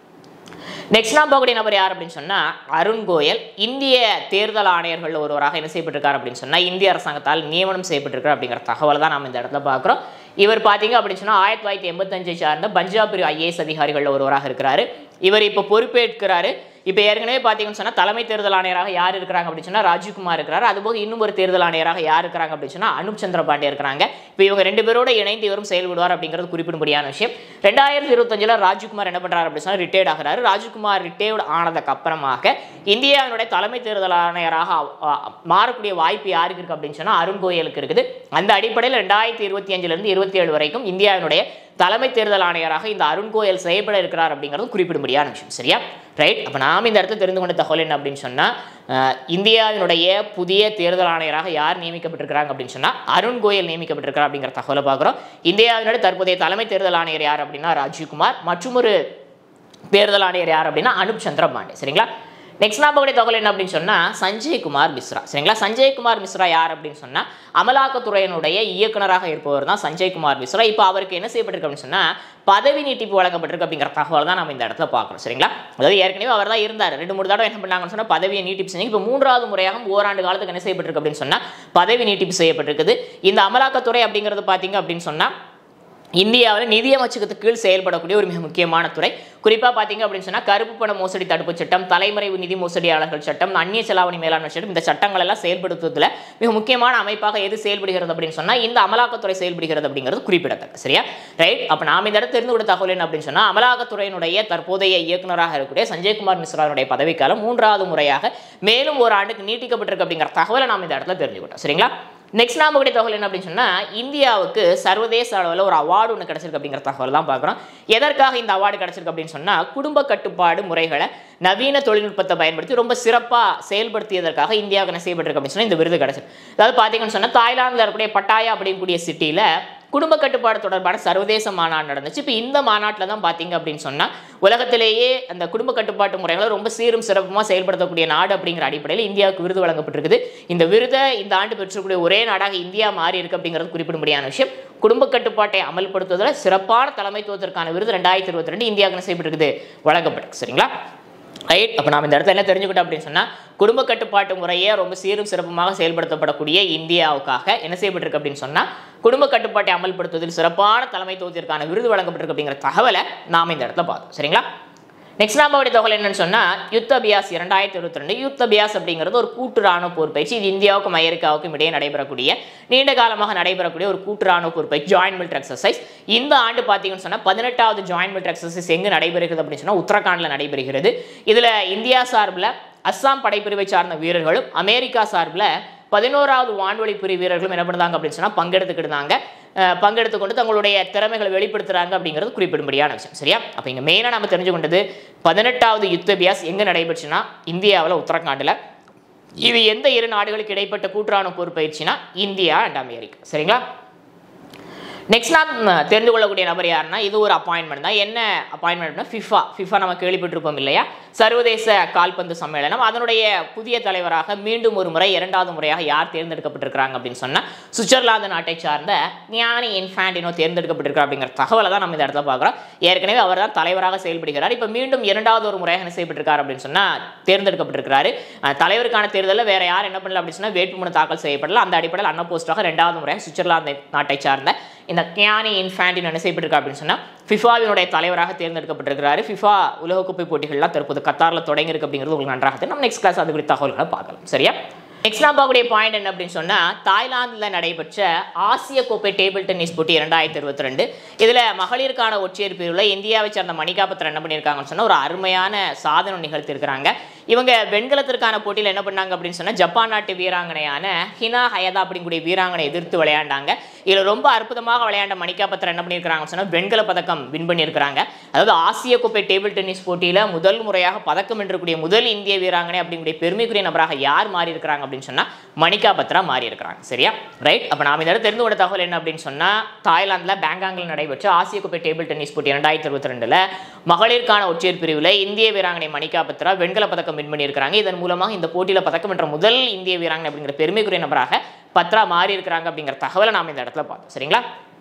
நெக்ஸ்ட் நாம் பார்க்கக்கூடிய நபர் யார் அப்படின்னு சொன்னா அருண் கோயல் இந்திய தேர்தல் ஆணையர்கள் ஒருவராக என்ன செய்யப்பட்டிருக்கார் அப்படின்னு சொன்னா இந்திய அரசாங்கத்தால் நியமனம் செய்யப்பட்டிருக்கார் அப்படிங்கிற தகவலை தான் நம்ம இந்த இடத்துல பார்க்குறோம் இவர் பார்த்தீங்க அப்படின்னு சொன்னா ஆயிரத்தி தொள்ளாயிரத்தி எண்பத்தஞ்சை சார்ந்த பஞ்சாப் பிரிவு ஐஏஎஸ் அதிகாரிகள் ஒருவராக இருக்கிறாரு இவர் இப்போ பொறுப்பேற்கிறாரு இப்போ ஏற்கனவே பார்த்தீங்கன்னு சொன்னா தலைமை தேர்தல் ஆணையராக யார் இருக்கிறாங்க அப்படின்னு சொன்னா ராஜீவ்குமார் இருக்கிறார் அதுபோக இன்னும் ஒரு தேர்தல் ஆணையராக யார் இருக்கிறாங்க அப்படின்னு சொன்னா அனுப் சந்திர பாண்டே இருக்கிறாங்க இப்போ இவங்க ரெண்டு பேரோட இணைந்து இவரும் செயல்படுவார் அப்படிங்கிறது குறிப்பிடும்படியான விஷயம் ரெண்டாயிரத்தி இருபத்தஞ்சில் ராஜ்குமார் என்ன பண்றாரு அப்படின்னு சொன்னா ரிட்டையர்ட் ஆகிறாரு ராஜ்குமார் ரிட்டையர்ட் ஆனதுக்கு அப்புறமாக இந்தியாவினுடைய தலைமை தேர்தல் ஆணையராக அ, மாறக்கூடிய வாய்ப்பு யாருக்கு இருக்கு அப்படின்னு சொன்னா அருண் கோயலுக்கு இருக்குது அந்த அடிப்படையில் ரெண்டாயிரத்தி இருபத்தி அஞ்சுலேருந்து இருபத்தி ஏழு வரைக்கும் இந்தியாவினுடைய தலைமை தேர்தல் ஆணையராக இந்த அருண் கோயல் செயல்பட இருக்கிறார் அப்படிங்கிறது குறிப்பிடும்படியான விஷயம் சரியா ரைட் அப்போ நாம் இந்த இடத்துல தெரிந்து கொண்ட தகவல் என்ன அப்படின்னு சொன்னால் இந்தியாவினுடைய புதிய தேர்தல் ஆணையராக யார் நியமிக்கப்பட்டிருக்கிறாங்க அப்படின்னு சொன்னால் அருண் கோயல் நியமிக்கப்பட்டிருக்கிறார் அப்படிங்கிற தகவலை பார்க்குறோம் இந்தியாவினுடைய தற்போதைய தலைமை தேர்தல் ஆணையர் யார் அப்படின்னா ராஜீவ்குமார் மற்றும் ஒரு தேர்தல் ஆணையர் யார் அப்படின்னா அனுப் சந்திர பாண்டே சரிங்களா நெக்ஸ்ட் நான் பார்க்கக்கூடிய தகவல் என்ன அப்படின்னு சொன்னால் சஞ்சய் குமார் மிஸ்ரா சரிங்களா சஞ்சய் குமார் மிஸ்ரா யார் அப்படின்னு சொன்னால் அமலாக்கத்துறையினுடைய இயக்குனராக இருப்பவர் தான் சஞ்சய் குமார் மிஸ்ரா இப்போ அவருக்கு என்ன செய்யப்பட்டிருக்கு அப்படின்னு சொன்னால் பதவி நீட்டிப்பு வழங்கப்பட்டிருக்கு அப்படிங்கிற தகவல் தான் நம்ம இந்த இடத்துல பார்க்குறோம் சரிங்களா அதாவது ஏற்கனவே அவர் தான் இருந்தார் ரெண்டு மூணு தடவை என்ன பண்ணாங்கன்னு சொன்னால் பதவியை நீட்டிப்பு செஞ்சு இப்போ மூன்றாவது முறையாக ஓராண்டு காலத்துக்கு என்ன செய்யப்பட்டிருக்கு அப்படின்னு சொன்னால் பதவி நீட்டிப்பு செய்யப்பட்டிருக்குது இந்த அமலாக்கத்துறை அப்படிங்கிறது பார்த்தீங்க அப்படின்னு சொன்னால் இந்தியாவில் நிதியமைச்சகத்துக்கு கீழ் செயல்படக்கூடிய ஒரு மிக முக்கியமான துறை குறிப்பாக பார்த்தீங்க அப்படின்னு சொன்னால் கருப்பு பண மோசடி தடுப்பு சட்டம் தலைமறைவு நிதி மோசடியாளர்கள் சட்டம் அந்நிய செலாவணி மேலாண்மை சட்டம் இந்த சட்டங்கள் எல்லாம் செயல்படுத்துவதில் மிக முக்கியமான அமைப்பாக எது செயல்படுகிறது அப்படின்னு சொன்னால் இந்த அமலாக்கத்துறை செயல்படுகிறது அப்படிங்கிறது குறிப்பிடத்தக்க சரியா ரைட் அப்போ நாம் இந்த இடத்துல தெரிந்து கொண்ட தகவல் என்ன அப்படின்னு சொன்னால் அமலாக்கத்துறையினுடைய தற்போதைய இயக்குநராக இருக்கக்கூடிய சஞ்சய்குமார் மிஸ்ராவுடைய பதவிக்காலம் மூன்றாவது முறையாக மேலும் ஒரு ஆண்டுக்கு நீட்டிக்கப்பட்டிருக்கு அப்படிங்கிற தகவலை நாம் இந்த இடத்துல தெரிஞ்சுக்கிட்டோம் சரிங்களா நெக்ஸ்ட் நாம கூடிய தகவல் என்ன அப்படின்னு சொன்னால் இந்தியாவுக்கு சர்வதேச அளவில் ஒரு அவார்டு ஒன்று கிடச்சிருக்கு அப்படிங்கிற தகவல் தான் பார்க்குறோம் எதற்காக இந்த அவார்டு கிடச்சிருக்கு அப்படின்னு சொன்னால் குடும்ப கட்டுப்பாடு முறைகளை நவீன தொழில்நுட்பத்தை பயன்படுத்தி ரொம்ப சிறப்பாக செயல்படுத்தியதற்காக இந்தியாவுக்கு என்ன செய்யப்பட்டிருக்கு அப்படின்னு சொன்னால் இந்த விருது கிடச்சிருக்கு அதாவது பார்த்தீங்கன்னு சொன்னால் தாய்லாந்தில் இருக்கக்கூடிய பட்டாயா அப்படிங்கக்கூடிய சிட்டியில் குடும்ப கட்டுப்பாடு தொடர்பான சர்வதேச மாநாடு நடந்துச்சு இப்போ இந்த மாநாட்டில் தான் பார்த்தீங்க அப்படின்னு சொன்னால் உலகத்திலேயே அந்த குடும்ப கட்டுப்பாட்டு முறைகளை ரொம்ப சீரும் சிறப்புமாக செயல்படுத்தக்கூடிய நாடு அப்படிங்கிற அடிப்படையில் இந்தியாவுக்கு விருது வழங்கப்பட்டிருக்குது இந்த விருதை இந்த ஆண்டு பெற்றக்கூடிய ஒரே நாடாக இந்தியா மாறி இருக்கு அப்படிங்கிறது குறிப்பிடும்படியான விஷயம் குடும்ப கட்டுப்பாட்டை அமல்படுத்துவதில் சிறப்பான தலைமைத்துவத்திற்கான விருது ரெண்டாயிரத்தி இருபத்தி ரெண்டு இந்தியாவுக்கு என்ன செய்யப்பட்டிருக்குது வழங்கப்பட்டிருக்கு சரிங்களா ரைட் அப்போ நாம் இந்த இடத்துல என்ன தெரிஞ்சுக்கிட்டோம் அப்படின்னு சொன்னால் குடும்ப கட்டுப்பாட்டு முறையே ரொம்ப சீரும் சிறப்புமாக செயல்படுத்தப்படக்கூடிய இந்தியாவுக்காக என்ன செய்யப்பட்டிருக்கு அப்படின்னு சொன்னால் குடும்ப கட்டுப்பாட்டை அமல்படுத்துவதில் சிறப்பான தலைமைத்துவத்திற்கான விருது வழங்கப்பட்டிருக்கு அப்படிங்கிற தகவலை நாம் இந்த இடத்துல பார்த்தோம் சரிங்களா நெக்ஸ்ட் நாமோடைய தகவல் என்னன்னு சொன்னால் யுத்த அபியாஸ் இரண்டாயிரத்தி இருபத்தி ரெண்டு யுத்த அபியாஸ் அப்படிங்கிறது ஒரு கூட்டு ராணுவ போர் பயிற்சி இது இந்தியாவுக்கும் அமெரிக்காவுக்கும் இடையே நடைபெறக்கூடிய நீண்ட காலமாக நடைபெறக்கூடிய ஒரு கூட்டு ராணுவ போர் பயிற்சி ஜாயின்ட் மிலிட்டரி எக்ஸசைஸ் இந்த ஆண்டு பார்த்தீங்கன்னு சொன்னால் பதினெட்டாவது ஜாயின்ட் மிலிட்டரி எக்ஸசைஸ் எங்கு நடைபெறுகிறது அப்படின்னு சொன்னால் உத்தரகாண்டில் நடைபெறுகிறது இதில் இந்தியா சார்பில் அஸ்ஸாம் படைப்பிரிவை சார்ந்த வீரர்களும் அமெரிக்கா சார்பில் பதினோராவது வான்வழி பிரிவு வீரர்களும் என்ன பண்ணுறாங்க அப்படின்னு சொன்னால் பங்கெடுத்துக்கிட்டாங்க அஹ் பங்கெடுத்து கொண்டு தங்களுடைய திறமைகளை வெளிப்படுத்துறாங்க அப்படிங்கிறது குறிப்பிடும்படியான விஷயம் சரியா அப்போ இங்கே மெயினாக நம்ம தெரிஞ்சு கொண்டது பதினெட்டாவது யுத்த அபியாஸ் எங்கே நடைபெற்றுனா இந்தியாவில் உத்தரகாண்டில் இது எந்த இரு நாடுகளுக்கு இடைப்பட்ட கூட்டுறான போர் பயிற்சினா இந்தியா அண்ட் அமெரிக்கா சரிங்களா நெக்ஸ்ட் நாம் ம், தெரிந்து கொள்ளக்கூடிய நபர் யாருன்னா இது ஒரு அப்பாயின்மெண்ட் தான் என்ன அப்பாயின்மெண்ட்னா ஃபிஃபா ஃபிஃபா நம்ம கேள்விப்பட்டிருப்போம் இல்லையா சர்வதேச கால்பந்து சம்மேளனம் அதனுடைய புதிய தலைவராக மீண்டும் ஒரு முறை இரண்டாவது முறையாக யார் தேர்ந்தெடுக்கப்பட்டிருக்கிறாங்க அப்படின்னு சொன்னா சுவிட்சர்லாந்து நாட்டை சார்ந்த ஞானி இன்ஃபான்டினோ தேர்ந்தெடுக்கப்பட்டிருக்கிறார் அப்படிங்கிற தகவலை தான் நம்ம இந்த இடத்துல பார்க்குறோம் ஏற்கனவே அவர் தான் தலைவராக செயல்படுகிறார் இப்போ மீண்டும் இரண்டாவது ஒரு முறையாக என்ன செய்யப்பட்டிருக்கார் அப்படின்னு சொன்னா தேர்ந்தெடுக்கப்பட்டிருக்கிறாரு அஹ், தலைவருக்கான தேர்தலில் வேற யார் என்ன பண்ணல அப்படின்னு சொன்னா வேட்புமனு தாக்கல் செய்யப்படல அந்த அடிப்படையில் அன்ன போஸ்டாக இரண்டாவது முறையாக சுவிட்சர்லாந்து நாட்டை சார்ந்த இந்த கியானி இன்ஃபான்டின் என்ன செய்யப்பட்டிருக்கா அப்படின்னு சொன்னா ஃபிஃபாவினுடைய தலைவராக தேர்ந்தெடுக்கப்பட்டிருக்கிறாரு ஃபிஃபா உலகக்கோப்பை போட்டிகள்லாம் தற்போது கத்தாரில் தொடங்கியிருக்கு அப்படிங்கிறது உங்களுக்கு நன்றாக தெரியும் நம்ம நெக்ஸ்ட் கிளாஸ் அது குறித்த தகவல்களை பார்க்கலாம் சரியா நெக்ஸ்ட் நான் பார்க்கக்கூடிய பாயிண்ட் என்ன அப்படின்னு சொன்னா தாய்லாந்தில் நடைபெற்ற ஆசிய கோப்பை டேபிள் டென்னிஸ் போட்டி இரண்டாயிரத்தி இருபத்தி ரெண்டு இதில் மகளிருக்கான ஒற்றையர் பிரிவில் இந்தியாவை சேர்ந்த மணிகா பத்திரம் என்ன பண்ணியிருக்காங்கன்னு சொன்னா ஒரு அருமையான சாதனை நிகழ்த்தியிருக்கிறாங்க இவங்க வெண்கலத்திற்கான போட்டியில் என்ன பண்ணாங்க அப்படின்னு சொன்னா ஜப்பான் நாட்டு வீராங்கனையான ஹினா ஹயதா அப்படிங்கக்கூடிய வீராங்கனை எதிர்த்து விளையாண்டாங்க இதில் ரொம்ப அற்புதமாக விளையாண்ட மணிகா பத்திரம் என்ன பண்ணியிருக்காங்கன்னு சொன்னா வெண்கல பதக்கம் வின் பண்ணியிருக்கிறாங்க அதாவது ஆசிய கோப்பை டேபிள் டென்னிஸ் போட்டியில் முதல் முறையாக பதக்கம் வென்றக்கூடிய முதல் இந்திய வீராங்கனை அப்படிங்கக்கூடிய பெருமைக்குரிய நபராக யார் மாறி இருக்கிறாங்க அப்படின்னு சொன்னா மணிகா பத்ரா மாறி இருக்கிறாங்க சரியா ரைட் அப்போ நாம இந்த இடத்துல தெரிந்து கொண்ட தகவல் என்ன அப்படின்னு சொன்னா தாய்லாந்தில் பேங்காங்கில் நடைபெற்ற ஆசிய கோப்பை டேபிள் டென்னிஸ் போட்டி இரண்டாயிரத்தி இருபத்தி ரெண்டுல மகளிருக்கான ஒற்றையர் பிரிவில் இந்திய வீராங்கனை மணிகா பத்ரா வெண்கல பதக்கம் வின் பண்ணியிருக்கிறாங்க இதன் மூலமாக இந்த போட்டியில் பதக்கம் வென்ற முதல் இந்திய வீராங்கனை அப்படிங்கிற பெருமைக்குரிய நபராக பத்ரா மாறி இருக்கிறாங்க அப்படிங்கிற தகவலை நாம இந்த இடத்துல பார்த்தோம் சரிங்களா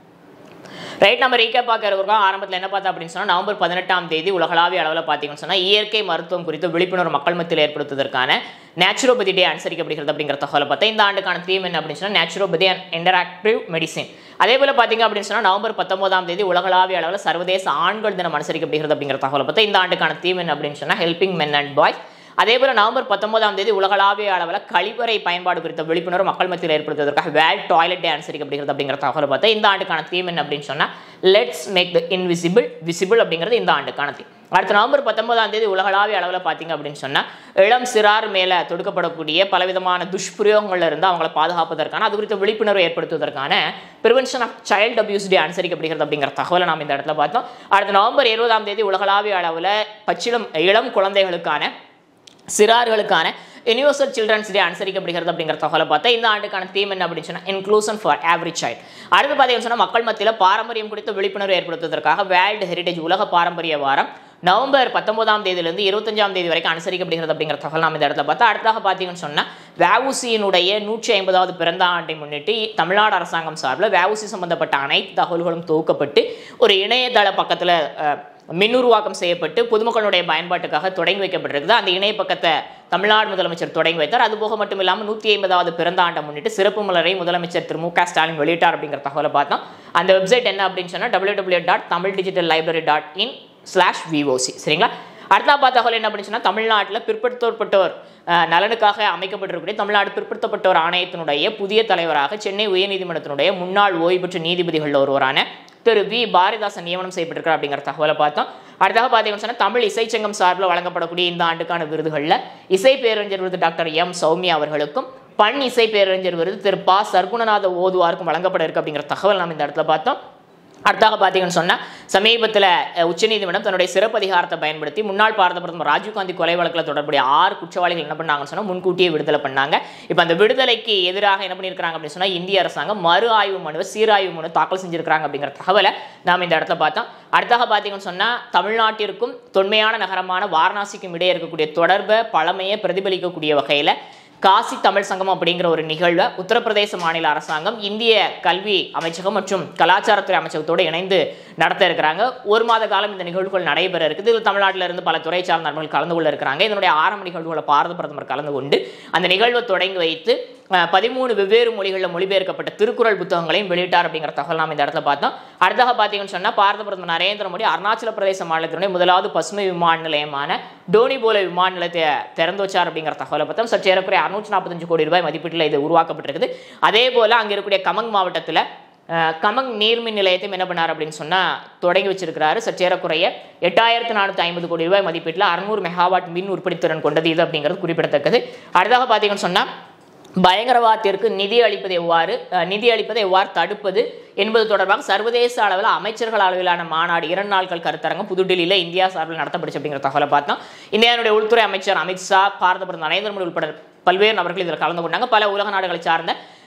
ரைட் நம்ம ரீகேப் பார்க்கறவருக்கும் ஆரம்பத்தில் என்ன பார்த்தா அப்படின்னு சொன்னா நவம்பர் பதினெட்டாம் தேதி உலகளாவிய அளவில் பார்த்தீங்கன்னு சொன்னா இயற்கை மருத்துவம் குறித்து விழிப்புணர்வு மக்கள் மத்தியில் ஏற்படுத்துவதற்கான நேச்சுரோபதி டே அனுசரிக்கப்படுகிறது அப்படிங்கிற தகவலை பார்த்தா இந்த ஆண்டுக்கான தீம் என்ன அப்படின்னு சொன்னா நேச்சுரோபதி அண்ட் இன்டராக்டிவ் மெடிசின் அதே போல பார்த்தீங்க அப்படின்னு சொன்னா நவம்பர் பத்தொன்பதாம் தேதி உலகளாவிய அளவில் சர்வதேச ஆண்கள் தினம் அனுசரிக்கப்படுகிறது அப்படிங்கிற தகவலை பார்த்தா இந்த ஆண்டுக்கான தீம் என்ன அப்படின்னு சொன்னா ஹெல்பிங் மென் அண்ட் பாய்ஸ் அதே போல நவம்பர் பத்தொன்பதாம் தேதி உலகளாவிய அளவில் கழிவறை பயன்பாடு குறித்த விழிப்புணர்வு மக்கள் மத்தியில் ஏற்படுத்துவதற்காக வேர்ல்ட் டாய்லெட் டே அனுசரிக்கப்படுகிறது அப்படிங்கிற தகவலை பார்த்தா இந்த ஆண்டுக்கான தீம் என்ன அப்படின்னு சொன்னா let's make the invisible visible அப்படிங்கிறது இந்த ஆண்டுக்கான தீம் அடுத்த நவம்பர் பத்தொன்பதாம் தேதி உலகளாவிய அளவில் பார்த்தீங்க அப்படின்னு சொன்னா இளம் சிறார் மேலே தொடுக்கப்படக்கூடிய பலவிதமான துஷ்பிரயோகங்கள்ல இருந்து அவங்களை பாதுகாப்பதற்கான அது குறித்த விழிப்புணர்வு ஏற்படுத்துவதற்கான prevention of child abuse day அனுசரிக்கப்படுகிறது அப்படிங்கிற தகவலை நாம் இந்த இடத்துல பார்த்தோம் அடுத்த நவம்பர் இருபதாம் தேதி உலகளாவிய அளவில் பச்சிளம் இளம் குழந்தைகளுக்கான சிறார்களுக்கான யுனிவர்சல் சில்ட்ரன்ஸ் டே அனுசரிக்கப்படுகிறது அப்படிங்கிற தகவலை பார்த்தா இந்த ஆண்டுக்கான தீம் என்ன அப்படின்னு சொன்னா இன்க்ளூஷன் ஃபார் ஆவரேஜ் சைல்ட் அடுத்து பார்த்தீங்கன்னு சொன்னா மக்கள் மத்தியில் பாரம்பரியம் குறித்த விழிப்புணர்வு ஏற்படுத்துவதற்காக வேர்ல்டு ஹெரிடேஜ் உலக பாரம்பரிய வாரம் நவம்பர் பத்தொன்பதாம் தேதியிலிருந்து இருபத்தஞ்சாம் தேதி வரைக்கும் அனுசரிக்கப்படுகிறது அப்படிங்கிற தகவல் நாம் இந்த இடத்துல பார்த்தா அடுத்தாக பார்த்தீங்கன்னு சொன்னா வேவுசியினுடைய நூற்றி ஐம்பதாவது பிறந்த ஆண்டை முன்னிட்டு தமிழ்நாடு அரசாங்கம் சார்பில் வேவுசி சம்பந்தப்பட்ட அனைத்து தகவல்களும் தொகுக்கப்பட்டு ஒரு இணையதள பக்கத்தில் மின்னுருவாக்கம் செய்யப்பட்டு பொதுமக்களுடைய பயன்பாட்டுக்காக தொடங்கி வைக்கப்பட்டிருக்குது அந்த இணைய பக்கத்தை தமிழ்நாடு முதலமைச்சர் தொடங்கி வைத்தார் அதுபோக மட்டும் இல்லாமல் நூற்றி ஐம்பதாவது பிறந்த ஆண்டை முன்னிட்டு சிறப்பு மலரை முதலமைச்சர் திரு மு க ஸ்டாலின் வெளியிட்டார் அப்படிங்கிற தகவலை பார்த்தோம் அந்த வெப்சைட் என்ன அப்படின்னு சொன்னால் W W dot Tamil digital library dot in slash VOC சரிங்களா அடுத்த பார்த்த தகவல் என்ன அப்படின்னு சொன்னால் தமிழ்நாட்டில் பிற்படுத்தப்பட்டோர் அஹ், நலனுக்காக அமைக்கப்பட்டிருக்கக்கூடிய தமிழ்நாடு பிற்படுத்தப்பட்டோர் ஆணையத்தினுடைய புதிய தலைவராக சென்னை உயர்நீதிமன்றத்தினுடைய முன்னாள் ஓய்வு பெற்ற நீதிபதிகளில் ஒருவரான திரு வி பாரதிதாசன் நியமனம் செய்யப்பட்டிருக்கார் அப்படிங்கிற தகவலை பார்த்தோம் அடுத்தாக பார்த்தீங்கன்னு சொன்னால் தமிழ் இசைச்சங்கம் சார்பில் வழங்கப்படக்கூடிய இந்த ஆண்டுக்கான விருதுகளில் இசை பேரறிஞர் விருது டாக்டர் எம் சௌமியா அவர்களுக்கும் பண் இசை பேரறிஞர் விருது திரு பா சர்க்குணநாத ஓதுவாருக்கும் வழங்கப்பட இருக்கு அப்படிங்கிற தகவல் நம்ம இந்த இடத்துல பார்த்தோம் அடுத்தாக பார்த்தீங்கன்னு சொன்னால் சமீபத்தில் அஹ், உச்சநீதிமன்றம் தன்னுடைய சிறப்பு அதிகாரத்தை பயன்படுத்தி முன்னாள் பாரத பிரதமர் ராஜீவ்காந்தி கொலை வழக்கில் தொடர்புடைய ஆறு குற்றவாளிகள் என்ன பண்ணாங்கன்னு சொன்னால் முன்கூட்டியே விடுதலை பண்ணாங்க இப்போ அந்த விடுதலைக்கு எதிராக என்ன பண்ணியிருக்காங்க அப்படின்னு சொன்னால் இந்திய அரசாங்கம் மறு ஆய்வு மனுவை சீராய்வு மனு தாக்கல் செஞ்சிருக்காங்க அப்படிங்கிற தகவலை நாம் இந்த இடத்துல பார்த்தோம் அடுத்தாக பார்த்தீங்கன்னு சொன்னால் தமிழ்நாட்டிற்கும் தொன்மையான நகரமான வாரணாசிக்கும் இடையே இருக்கக்கூடிய தொடர்பை பழமையை பிரதிபலிக்கக்கூடிய வகையில் காசி தமிழ் சங்கம் அப்படிங்கிற ஒரு நிகழ்வை உத்தரப்பிரதேச மாநில அரசாங்கம் இந்திய கல்வி அமைச்சகம் மற்றும் கலாச்சாரத்துறை அமைச்சகத்தோடு இணைந்து நடத்த இருக்கிறாங்க ஒரு மாத காலம் இந்த நிகழ்வுகள் நடைபெற இருக்குது இதில் தமிழ்நாட்டில் இருந்து பல துறை சார்ந்த நண்பர்கள் கலந்து கொள்ள இருக்கிறாங்க இதனுடைய ஆரம்ப நிகழ்வுகளை பாரத பிரதமர் கலந்து கொண்டு அந்த நிகழ்வை தொடங்கி வைத்து அஹ், பதிமூணு வெவ்வேறு மொழிகளில் மொழிபெயர்க்கப்பட்ட திருக்குறள் புத்தகங்களையும் வெளியிட்டார் அப்படிங்கிற தகவல் நாம் இந்த இடத்துல பார்த்தோம் அடுத்தாக பார்த்தீங்கன்னு சொன்னால் பாரத பிரதமர் நரேந்திர மோடி அருணாச்சல பிரதேச மாநிலத்தினுடைய முதலாவது பசுமை விமான நிலையமான டோனிபோல விமான நிலையத்தை திறந்து வச்சார் அப்படிங்கிற தகவலை பார்த்தோம் சற்று ஏறக்குறைய அறுநூற்றி நாற்பத்தஞ்சு கோடி ரூபாய் மதிப்பீட்டில் இது உருவாக்கப்பட்டிருக்குது அதே போல் அங்கே இருக்கக்கூடிய கமங் மாவட்டத்தில் அஹ், கமங் நீர்மின் நிலையத்தையும் என்ன பண்ணார் அப்படின்னு சொன்னால் தொடங்கி வச்சிருக்கிறாரு சற்று ஏறக்குறைய எட்டாயிரத்து நானூற்றி ஐம்பது கோடி ரூபாய் மதிப்பீட்டில் அறுநூறு மெகாவாட் மின் உற்பத்தி திறன் கொண்டது இது அப்படிங்கிறது குறிப்பிடத்தக்கது அடுத்தாக பார்த்தீங்கன்னு சொன்னால் பயங்கரவாதத்திற்கு நிதி அளிப்பது எவ்வாறு அஹ், நிதி அளிப்பதை எவ்வாறு தடுப்பது என்பது தொடர்பாக சர்வதேச அளவில் அமைச்சர்கள் அளவிலான மாநாடு இரண்டு நாட்கள் கருத்தரங்கம் புதுடில்லியில் இந்தியா சார்பில் நடத்தப்படுச்சு அப்படிங்கிற தகவலை பார்த்தோம் இந்தியாவுடைய உள்துறை அமைச்சர் அமித்ஷா பாரத பிரதமர் நரேந்திர மோடி உட்பட பல்வேறு நபர்கள் இதில் கலந்து கொண்டாங்க பல உலக நாடுகளை சார்ந்த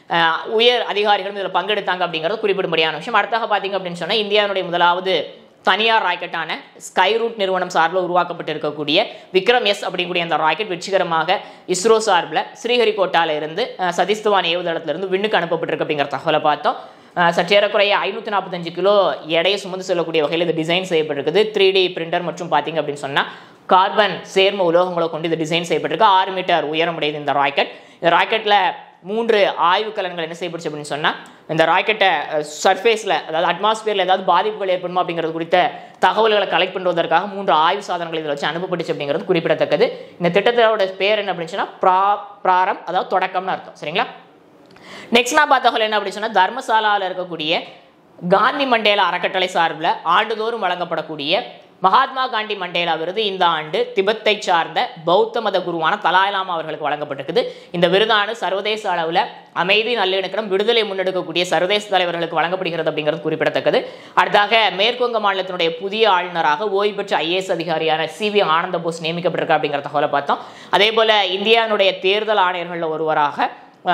அஹ், உயர் அதிகாரிகளும் இதில் பங்கெடுத்தாங்க அப்படிங்கிறது குறிப்பிடும்படியான விஷயம் அடுத்தாக பார்த்தீங்க அப்படின்னு சொன்னால் இந்தியாவுடைய முதலாவது தனியார் ராக்கெட்டான ஸ்கை ரூட் நிறுவனம் சார்பில் உருவாக்கப்பட்டிருக்கக்கூடிய விக்ரம் எஸ் அப்படிங்கக்கூடிய அந்த ராக்கெட் வெற்றிகரமாக இஸ்ரோ சார்பில் ஸ்ரீஹரிகோட்டால இருந்து அஹ், சதீஷ் தவான் ஏவுதளத்திலிருந்து விண்ணுக்கு அனுப்பப்பட்டிருக்கு அப்படிங்கிற தகவலை பார்த்தோம் அஹ், சற்றேறக்குறைய ஐநூற்றி நாற்பத்தஞ்சு கிலோ எடையை சுமந்து செல்லக்கூடிய வகையில் இது டிசைன் செய்யப்பட்டிருக்குது த்ரீ டி பிரிண்டர் மற்றும் பார்த்தீங்க அப்படின்னு சொன்னால் கார்பன் சேர்ம உலோகங்களை கொண்டு இது டிசைன் செய்யப்பட்டிருக்கு ஆறு மீட்டர் உயரமுடையது இந்த ராக்கெட் இந்த ராக்கெட்டில் மூன்று ஆய்வு கலன்கள் என்ன செய்யப்படுச்சு அப்படின்னு சொன்னால் இந்த ராக்கெட்டை சர்ஃபேஸில் அதாவது அட்மாஸ்பியரில் ஏதாவது பாதிப்புகள் ஏற்படுமா அப்படிங்கிறது குறித்த தகவல்களை கலெக்ட் பண்ணுவதற்காக மூன்று ஆய்வு சாதனங்கள் இதில் வச்சு அனுப்பப்பட்டுச்சு அப்படிங்கிறது குறிப்பிடத்தக்கது இந்த திட்டத்தோட பேர் என்ன அப்படின்னு சொன்னால் ப்ரா பிராரம் அதாவது தொடக்கம்னு அர்த்தம் சரிங்களா நெக்ஸ்ட் நான் பார்த்த தகவல் என்ன அப்படின்னு சொன்னால் தர்மசாலாவில் இருக்கக்கூடிய காந்தி மண்டேலா அறக்கட்டளை சார்பில் ஆண்டுதோறும் வழங்கப்படக்கூடிய மகாத்மா காந்தி மண்டேலா விருது இந்த ஆண்டு திபெத்தை சார்ந்த பௌத்த மத குருவான தலாய் லாமா அவர்களுக்கு வழங்கப்பட்டிருக்குது இந்த விருதானது சர்வதேச அளவில் அமைதி நல்லிணக்கம் விடுதலை முன்னெடுக்கக்கூடிய சர்வதேச தலைவர்களுக்கு வழங்கப்படுகிறது அப்படிங்கிறது குறிப்பிடத்தக்கது அடுத்தாக மேற்குவங்க மாநிலத்தினுடைய புதிய ஆளுநராக ஓய்வு பெற்ற ஐஏஎஸ் அதிகாரியான சி வி ஆனந்த போஸ் நியமிக்கப்பட்டிருக்கா அப்படிங்கிற தகவலை பார்த்தோம் அதே போல இந்தியாவினுடைய தேர்தல் ஆணையர்களில் ஒருவராக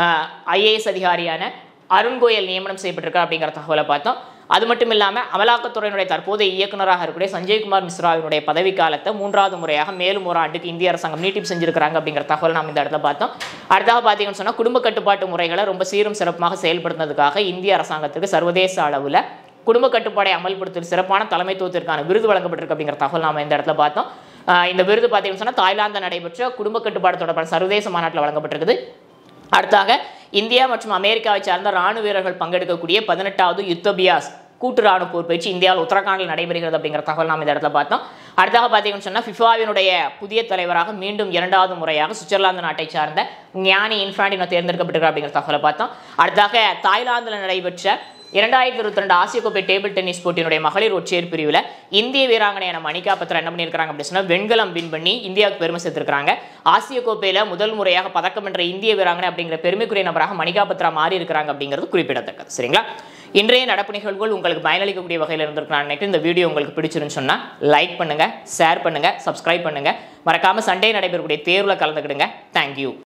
ஐஏஎஸ் அதிகாரியான அருண் கோயல் நியமனம் செய்யப்பட்டிருக்கா அப்படிங்கிற தகவலை பார்த்தோம் அது மட்டும் இல்லாமல் அமலாக்கத்துறையினுடைய தற்போதைய இயக்குநராக இருக்கக்கூடிய சஞ்சய்குமார் மிஸ்ராவினுடைய பதவி காலத்தை மூன்றாவது முறையாக மேலும் ஒரு ஆண்டுக்கு இந்திய அரசாங்கம் நீட்டிப்பு செஞ்சிருக்கிறாங்க அப்படிங்கிற தகவல் நாம் இந்த இடத்துல பார்த்தோம் அடுத்தாக பார்த்தீங்கன்னு சொன்னால் குடும்ப கட்டுப்பாட்டு முறைகளை ரொம்ப சீரும் சிறப்பாக செயல்படுத்தினதுக்காக இந்திய அரசாங்கத்துக்கு சர்வதேச அளவில் குடும்ப கட்டுப்பாடை அமல்படுத்தும் சிறப்பான தலைமைத்துவத்திற்கான விருது வழங்கப்பட்டிருக்கு அப்படிங்கிற தகவல் நாம இந்த இடத்துல பார்த்தோம் ஆஹ் இந்த விருது பார்த்தீங்கன்னு சொன்னால் தாய்லாந்து நடைபெற்ற குடும்ப கட்டுப்பாடு தொடர்பான சர்வதேச மாநாட்டில் வழங்கப்பட்டிருக்குது அடுத்தாக இந்தியா மற்றும் அமெரிக்காவை சார்ந்த ராணுவ வீரர்கள் பங்கெடுக்கக்கூடிய பதினெட்டாவது யுத்தபியாஸ் கூட்டு ராணுவ போர் பயிற்சி இந்தியாவில் உத்தரகாண்டில் நடைபெறுகிறது அப்படிங்கிற தகவல் நாம் இந்த இடத்துல பார்த்தோம் அடுத்தாக பார்த்தீங்கன்னு சொன்னால் ஃபிஃபாவினுடைய புதிய தலைவராக மீண்டும் இரண்டாவது முறையாக சுவிட்சர்லாந்து நாட்டை சார்ந்த ஞானி இன்ஃபாண்டினோ தேர்ந்தெடுக்கப்பட்டிருக்கிறார் அப்படிங்கிற தகவலை பார்த்தோம் அடுத்தாக தாய்லாந்தில் நடைபெற்ற இரண்டாயிரத்தி இருபத்தி ரெண்டு ஆசிய கோப்பை டேபிள் டென்னிஸ் போட்டியினுடைய மகளிர் ஒற்றையர் பிரிவில் இந்திய வீராங்கனையான மணிகா பத்ரா என்ன பண்ணியிருக்காங்க அப்படின்னு சொன்னால் வெண்கலம் வின் பண்ணி இந்தியாவுக்கு பெருமை சேர்த்திருக்காங்க ஆசிய கோப்பையில் முதல் முறையாக பதக்கம் வென்ற இந்திய வீராங்கனை அப்படிங்கிற பெருமைக்குரிய நபராக மணிகா பத்ரா மாறி இருக்கிறாங்க அப்படிங்கிறது குறிப்பிடத்தக்கது சரிங்களா இன்றைய நடப்பு நிகழ்வுகள் உங்களுக்கு பயனளிக்கக்கூடிய வகையில் இருந்திருக்கு நான் நினைக்கிறேன் இந்த வீடியோ உங்களுக்கு பிடிச்சிருன்னு சொன்னால் லைக் பண்ணுங்க ஷேர் பண்ணுங்க சப்ஸ்கிரைப் பண்ணுங்க மறக்காம சண்டே நடைபெறக்கூடிய தேர்வில் கலந்துக்கிடுங்க தேங்க்யூ